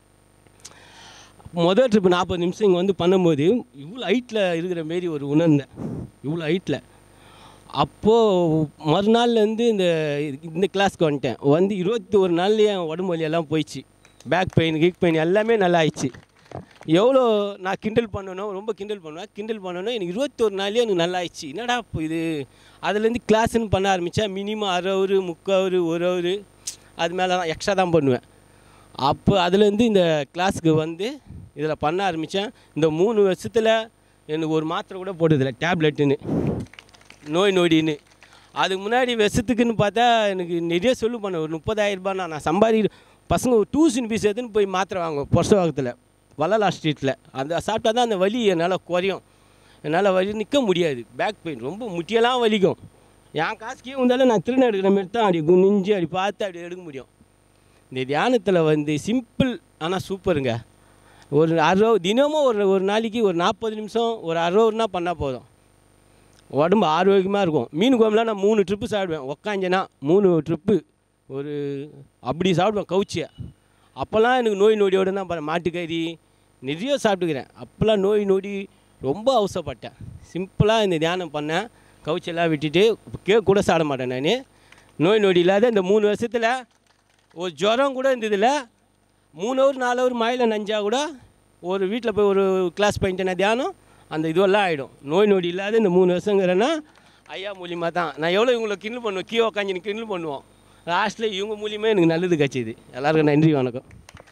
முதல் ட்ரிப் நாற்பது நிமிஷம் இங்கே வந்து பண்ணும்போது இவ்வளோ ஹைட்டில் இருக்கிற மாரி ஒரு உணர்ந்தேன் இவ்வளோ ஹைட்டில் அப்போது மறுநாள்லேருந்து இந்த இந்த கிளாஸ்க்கு வந்துட்டேன் வந்து இருபத்தி ஒரு நாள்லேயே என் உடம்பு வலியெல்லாம் போயிடுச்சு பேக் பெயின் கிக் பெயின் எல்லாமே நல்லா ஆயிடுச்சு எவ்வளோ நான் கிண்டல் பண்ணணும் ரொம்ப கிண்டல் பண்ணுவேன் கிண்டல் பண்ணணும் எனக்கு இருபத்தொரு நாள்லேயே எனக்கு நல்லா ஆயிடுச்சு என்னடா இப்போ இது அதுலேருந்து கிளாஸ்ன்னு பண்ண ஆரம்பித்தா மினிமம் அரை ஹவர் முக்கால் ஹவர் ஒரு ஹவர் அது மேலே தான் எக்ஸ்ட்ரா தான் பண்ணுவேன் அப்போ அதுலேருந்து இந்த கிளாஸுக்கு வந்து இதில் பண்ண ஆரம்பித்தேன் இந்த மூணு வருஷத்தில் எனக்கு ஒரு மாத்திரை கூட போட்டதில்லை டேப்லெட்டுன்னு நோய் நொடின்னு அதுக்கு முன்னாடி விஷத்துக்குன்னு பார்த்தா எனக்கு நிறைய சொல்லு பண்ண ஒரு முப்பதாயிரம் ரூபாய் நான் சம்பாதி பசங்க ஒரு டியூஷன் ஃபீஸ் எடுத்துன்னு போய் மாத்திரை வாங்குவோம் பொரசவாகத்தில் வள்ளலா ஸ்ட்ரீட்டில் அந்த சாப்பிட்டா தான் அந்த வலி என்னால் குறையும் என்னால் வலி நிற்க முடியாது பேக் பெயின் ரொம்ப முட்டியெல்லாம் வலிக்கும் என் காசுக்கே வந்தாலும் நான் திருநெல் எடுக்கிற மாதிரி தான் அப்படி குனிஞ்சு அப்படி பார்த்து அப்படி எடுக்க முடியும் இந்த தியானத்தில் வந்து சிம்பிள் ஆனால் சூப்பருங்க ஒரு அரை தினமும் ஒரு ஒரு நாளைக்கு ஒரு நாற்பது நிமிஷம் ஒரு அரை ஹவர்னா பண்ணால் போதும் உடம்பு ஆரோக்கியமாக இருக்கும் மீன் குழம்புலாம் நான் மூணு ட்ரிப்பு சாப்பிடுவேன் உக்காஞ்சேன்னா மூணு ட்ரிப்பு ஒரு அப்படி சாப்பிடுவேன் கவுச்சியை அப்போல்லாம் எனக்கு நோய் நொடியோடு தான் பாரு மாட்டுக்கறி நிறைய சாப்பிட்டுக்கிறேன் அப்போல்லாம் நோய் நொடி ரொம்ப அவசரப்பட்டேன் சிம்பிளாக இந்த தியானம் பண்ணேன் கவுச்செல்லாம் விட்டுட்டு கேக் கூட சாப்பிட மாட்டேன் நான் நோய் நொடி இல்லாத இந்த மூணு வருஷத்தில் ஒரு ஜுரம் கூட இருந்ததில்ல மூணு ஹவர் நாலு ஹவர் மழையில் நஞ்சா கூட ஒரு வீட்டில் போய் ஒரு கிளாஸ் பண்ணிட்டேன்னா தியானம் அந்த இதுவெல்லாம் ஆகிடும் நோய் நொடி இல்லாத இந்த மூணு வருஷங்கிறேன்னா ஐயா மூலியமாக தான் நான் எவ்வளோ இவங்களை கிண்டல் பண்ணுவேன் கீழே உக்காஞ்சி கிண்டல் பண்ணுவோம் லாஸ்ட்டில் இவங்க மூலியமாக எனக்கு நல்லது கட்சிது எல்லாருக்கும் நன்றி வணக்கம்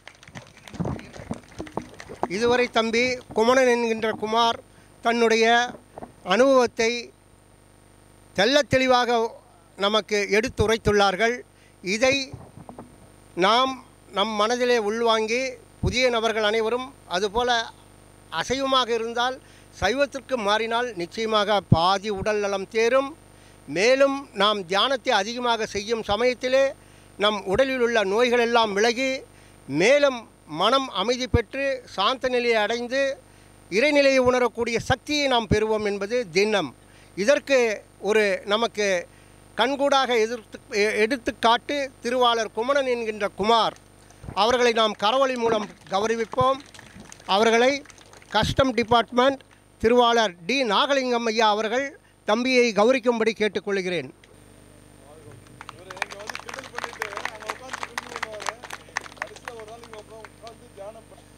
இதுவரை தம்பி குமணன் என்கின்ற குமார் தன்னுடைய அனுபவத்தை தெள்ளத் தெளிவாக நமக்கு எடுத்துரைத்துள்ளார்கள் இதை நாம் நம் மனதிலே உள்வாங்கி புதிய நபர்கள் அனைவரும் அதுபோல அசைவமாக இருந்தால் சைவத்திற்கு மாறினால் நிச்சயமாக பாதி உடல் நலம் தேரும் மேலும் நாம் தியானத்தை அதிகமாக செய்யும் சமயத்திலே நம் உடலில் உள்ள நோய்கள் எல்லாம் விலகி மேலும் மனம் அமைதி பெற்று சாந்த நிலையை அடைந்து இறைநிலையை உணரக்கூடிய சக்தியை நாம் பெறுவோம் என்பது திண்ணம் இதற்கு ஒரு நமக்கு கண்கூடாக எதிர்த்து எ- எடுத்துக்காட்டு திருவாளர் குமணன் என்கின்ற குமார் அவர்களை நாம் கரவொலி மூலம் கௌரவிப்போம் அவர்களை கஸ்டம் டிபார்ட்மெண்ட் திருவாளர் டி நாகலிங்கம் ஐயா அவர்கள் தம்பியை கௌரிக்கும்படி கேட்டுக்கொள்கிறேன்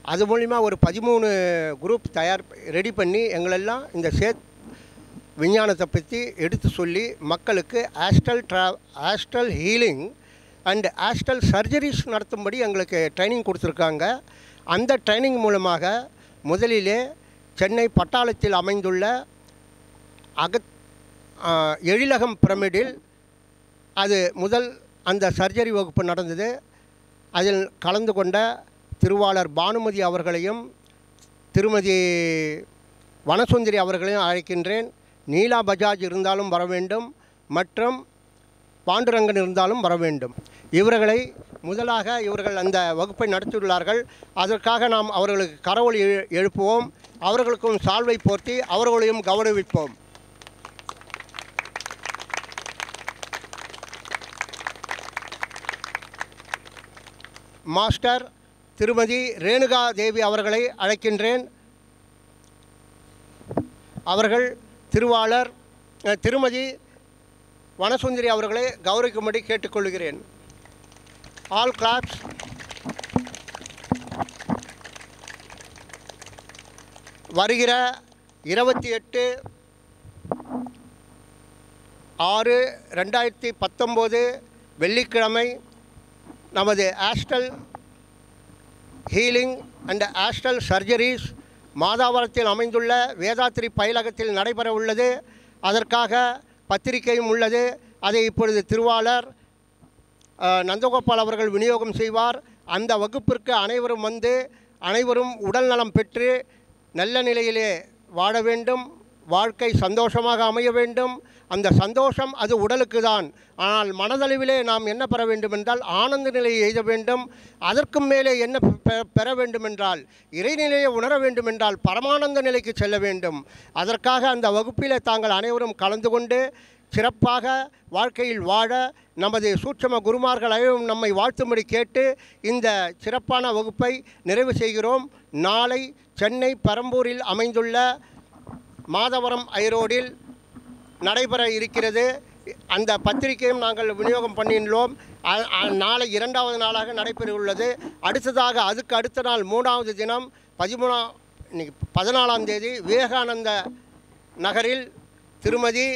அது மூலிமா ஒரு பதிமூணு குரூப் தயார் ரெடி பண்ணி எங்களெல்லாம் இந்த சேத் விஞ்ஞானத்தை பற்றி எடுத்து சொல்லி மக்களுக்கு ஆஸ்டல் ட்ரா astral healing and astral surgeries நடத்தும்படி எங்களுக்கு ட்ரைனிங் கொடுத்துருக்காங்க அந்த ட்ரைனிங் மூலமாக முதலிலே சென்னை பட்டாளத்தில் அமைந்துள்ள அகத் ஆ, எழிலகம் பிரமிடில் அது முதல் அந்த சர்ஜரி வகுப்பு நடந்தது அதில் கலந்து கொண்ட திருவாளர் பானுமதி அவர்களையும் திருமதி வனசுந்தரி அவர்களையும் அழைக்கின்றேன் நீலா பஜாஜ் இருந்தாலும் வர வேண்டும் மற்றும் பாண்டுரங்கன் இருந்தாலும் வர வேண்டும் இவர்களை முதலாக இவர்கள் அந்த வகுப்பை நடத்தியுள்ளார்கள் அதற்காக நாம் அவர்களுக்கு கரவொலி எழு- எழுப்புவோம் அவர்களுக்கும் சால்வை போர்த்தி அவர்களையும் கௌரவிப்போம் மாஸ்டர் திருமதி ரேணுகா தேவி அவர்களை அழைக்கின்றேன் அவர்கள் திருவாளர் அஹ், திருமதி வனசுந்தரி அவர்களை கௌரவிக்கும்படி கேட்டுக்கொள்கிறேன் ஆல் கிளாப்ஸ் வருகிற இருபத்தி எட்டு ஆறு ரெண்டாயிரத்தி பத்தொம்போது வெள்ளிக்கிழமை நமது astral healing and astral surgeries மாதாவரத்தில் அமைந்துள்ள வேதாத்திரி பயிலகத்தில் நடைபெற உள்ளது அதற்காக பத்திரிகையும் உள்ளது அதை இப்பொழுது திருவாளர் அஹ், நந்தகோபால் அவர்கள் விநியோகம் செய்வார் அந்த வகுப்பிற்கு அனைவரும் வந்து அனைவரும் உடல் நலம் பெற்று நல்ல நிலையிலே வாழ வேண்டும் வாழ்க்கை சந்தோஷமாக அமைய வேண்டும் அந்த சந்தோஷம் அது உடலுக்கு தான் ஆனால் மனதளவிலே நாம் என்ன பெற வேண்டும் என்றால் ஆனந்த நிலையை எய்த வேண்டும் அதற்கும் மேலே என்ன பெ- பெற வேண்டும் என்றால் இறைநிலையை உணர வேண்டும் என்றால் பரமானந்த நிலைக்கு செல்ல வேண்டும் அதற்காக அந்த வகுப்பிலே தாங்கள் அனைவரும் கலந்து கொண்டு சிறப்பாக வாழ்க்கையில் வாழ நமது சூட்சம குருமார்கள் அனைவரும் நம்மை வாழ்த்தும்படி கேட்டு இந்த சிறப்பான வகுப்பை நிறைவு செய்கிறோம் நாளை சென்னை பெரம்பூரில் அமைந்துள்ள மாதவரம் ஐரோடில் நடைபெற இருக்கிறது அந்த பத்திரிகையும் நாங்கள் விநியோகம் பண்ணியுள்ளோம் அ- அ- நாளை இரண்டாவது நாளாக நடைபெற உள்ளது அடுத்ததாக அதுக்கு அடுத்த நாள் மூணாவது தினம் பதிமூணாம் இன்னைக்கு பதினாலாம் தேதி விவேகானந்த நகரில் திருமதி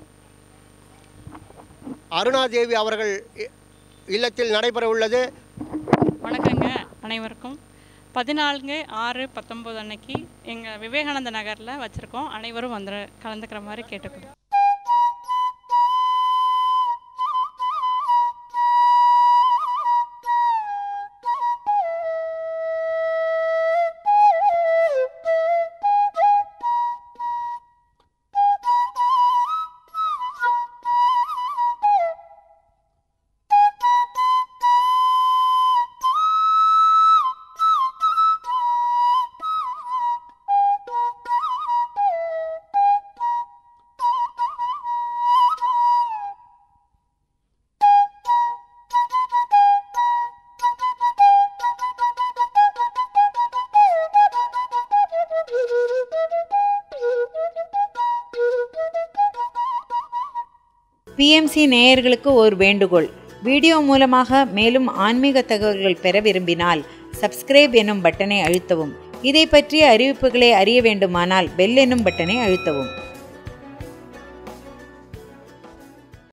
அருணாதேவி அவர்கள் இ- இல்லத்தில் நடைபெற உள்ளது வணக்கங்க அனைவருக்கும் பதினாலுங்க ஆறு பத்தொம்போது அன்னைக்கு எங்கள் விவேகானந்த நகரில் வச்சுருக்கோம் அனைவரும் வந்து கலந்துக்கிற மாதிரி கேட்டுக்கிறோம் பிஎம்சி நேயர்களுக்கு ஒரு வேண்டுகோள் வீடியோ மூலமாக மேலும் ஆன்மீக தகவல்கள் பெற விரும்பினால் சப்ஸ்கிரைப் எனும் பட்டனை அழுத்தவும் இதை பற்றிய அறிவிப்புகளை அறிய வேண்டுமானால் பெல் எனும் பட்டனை அழுத்தவும்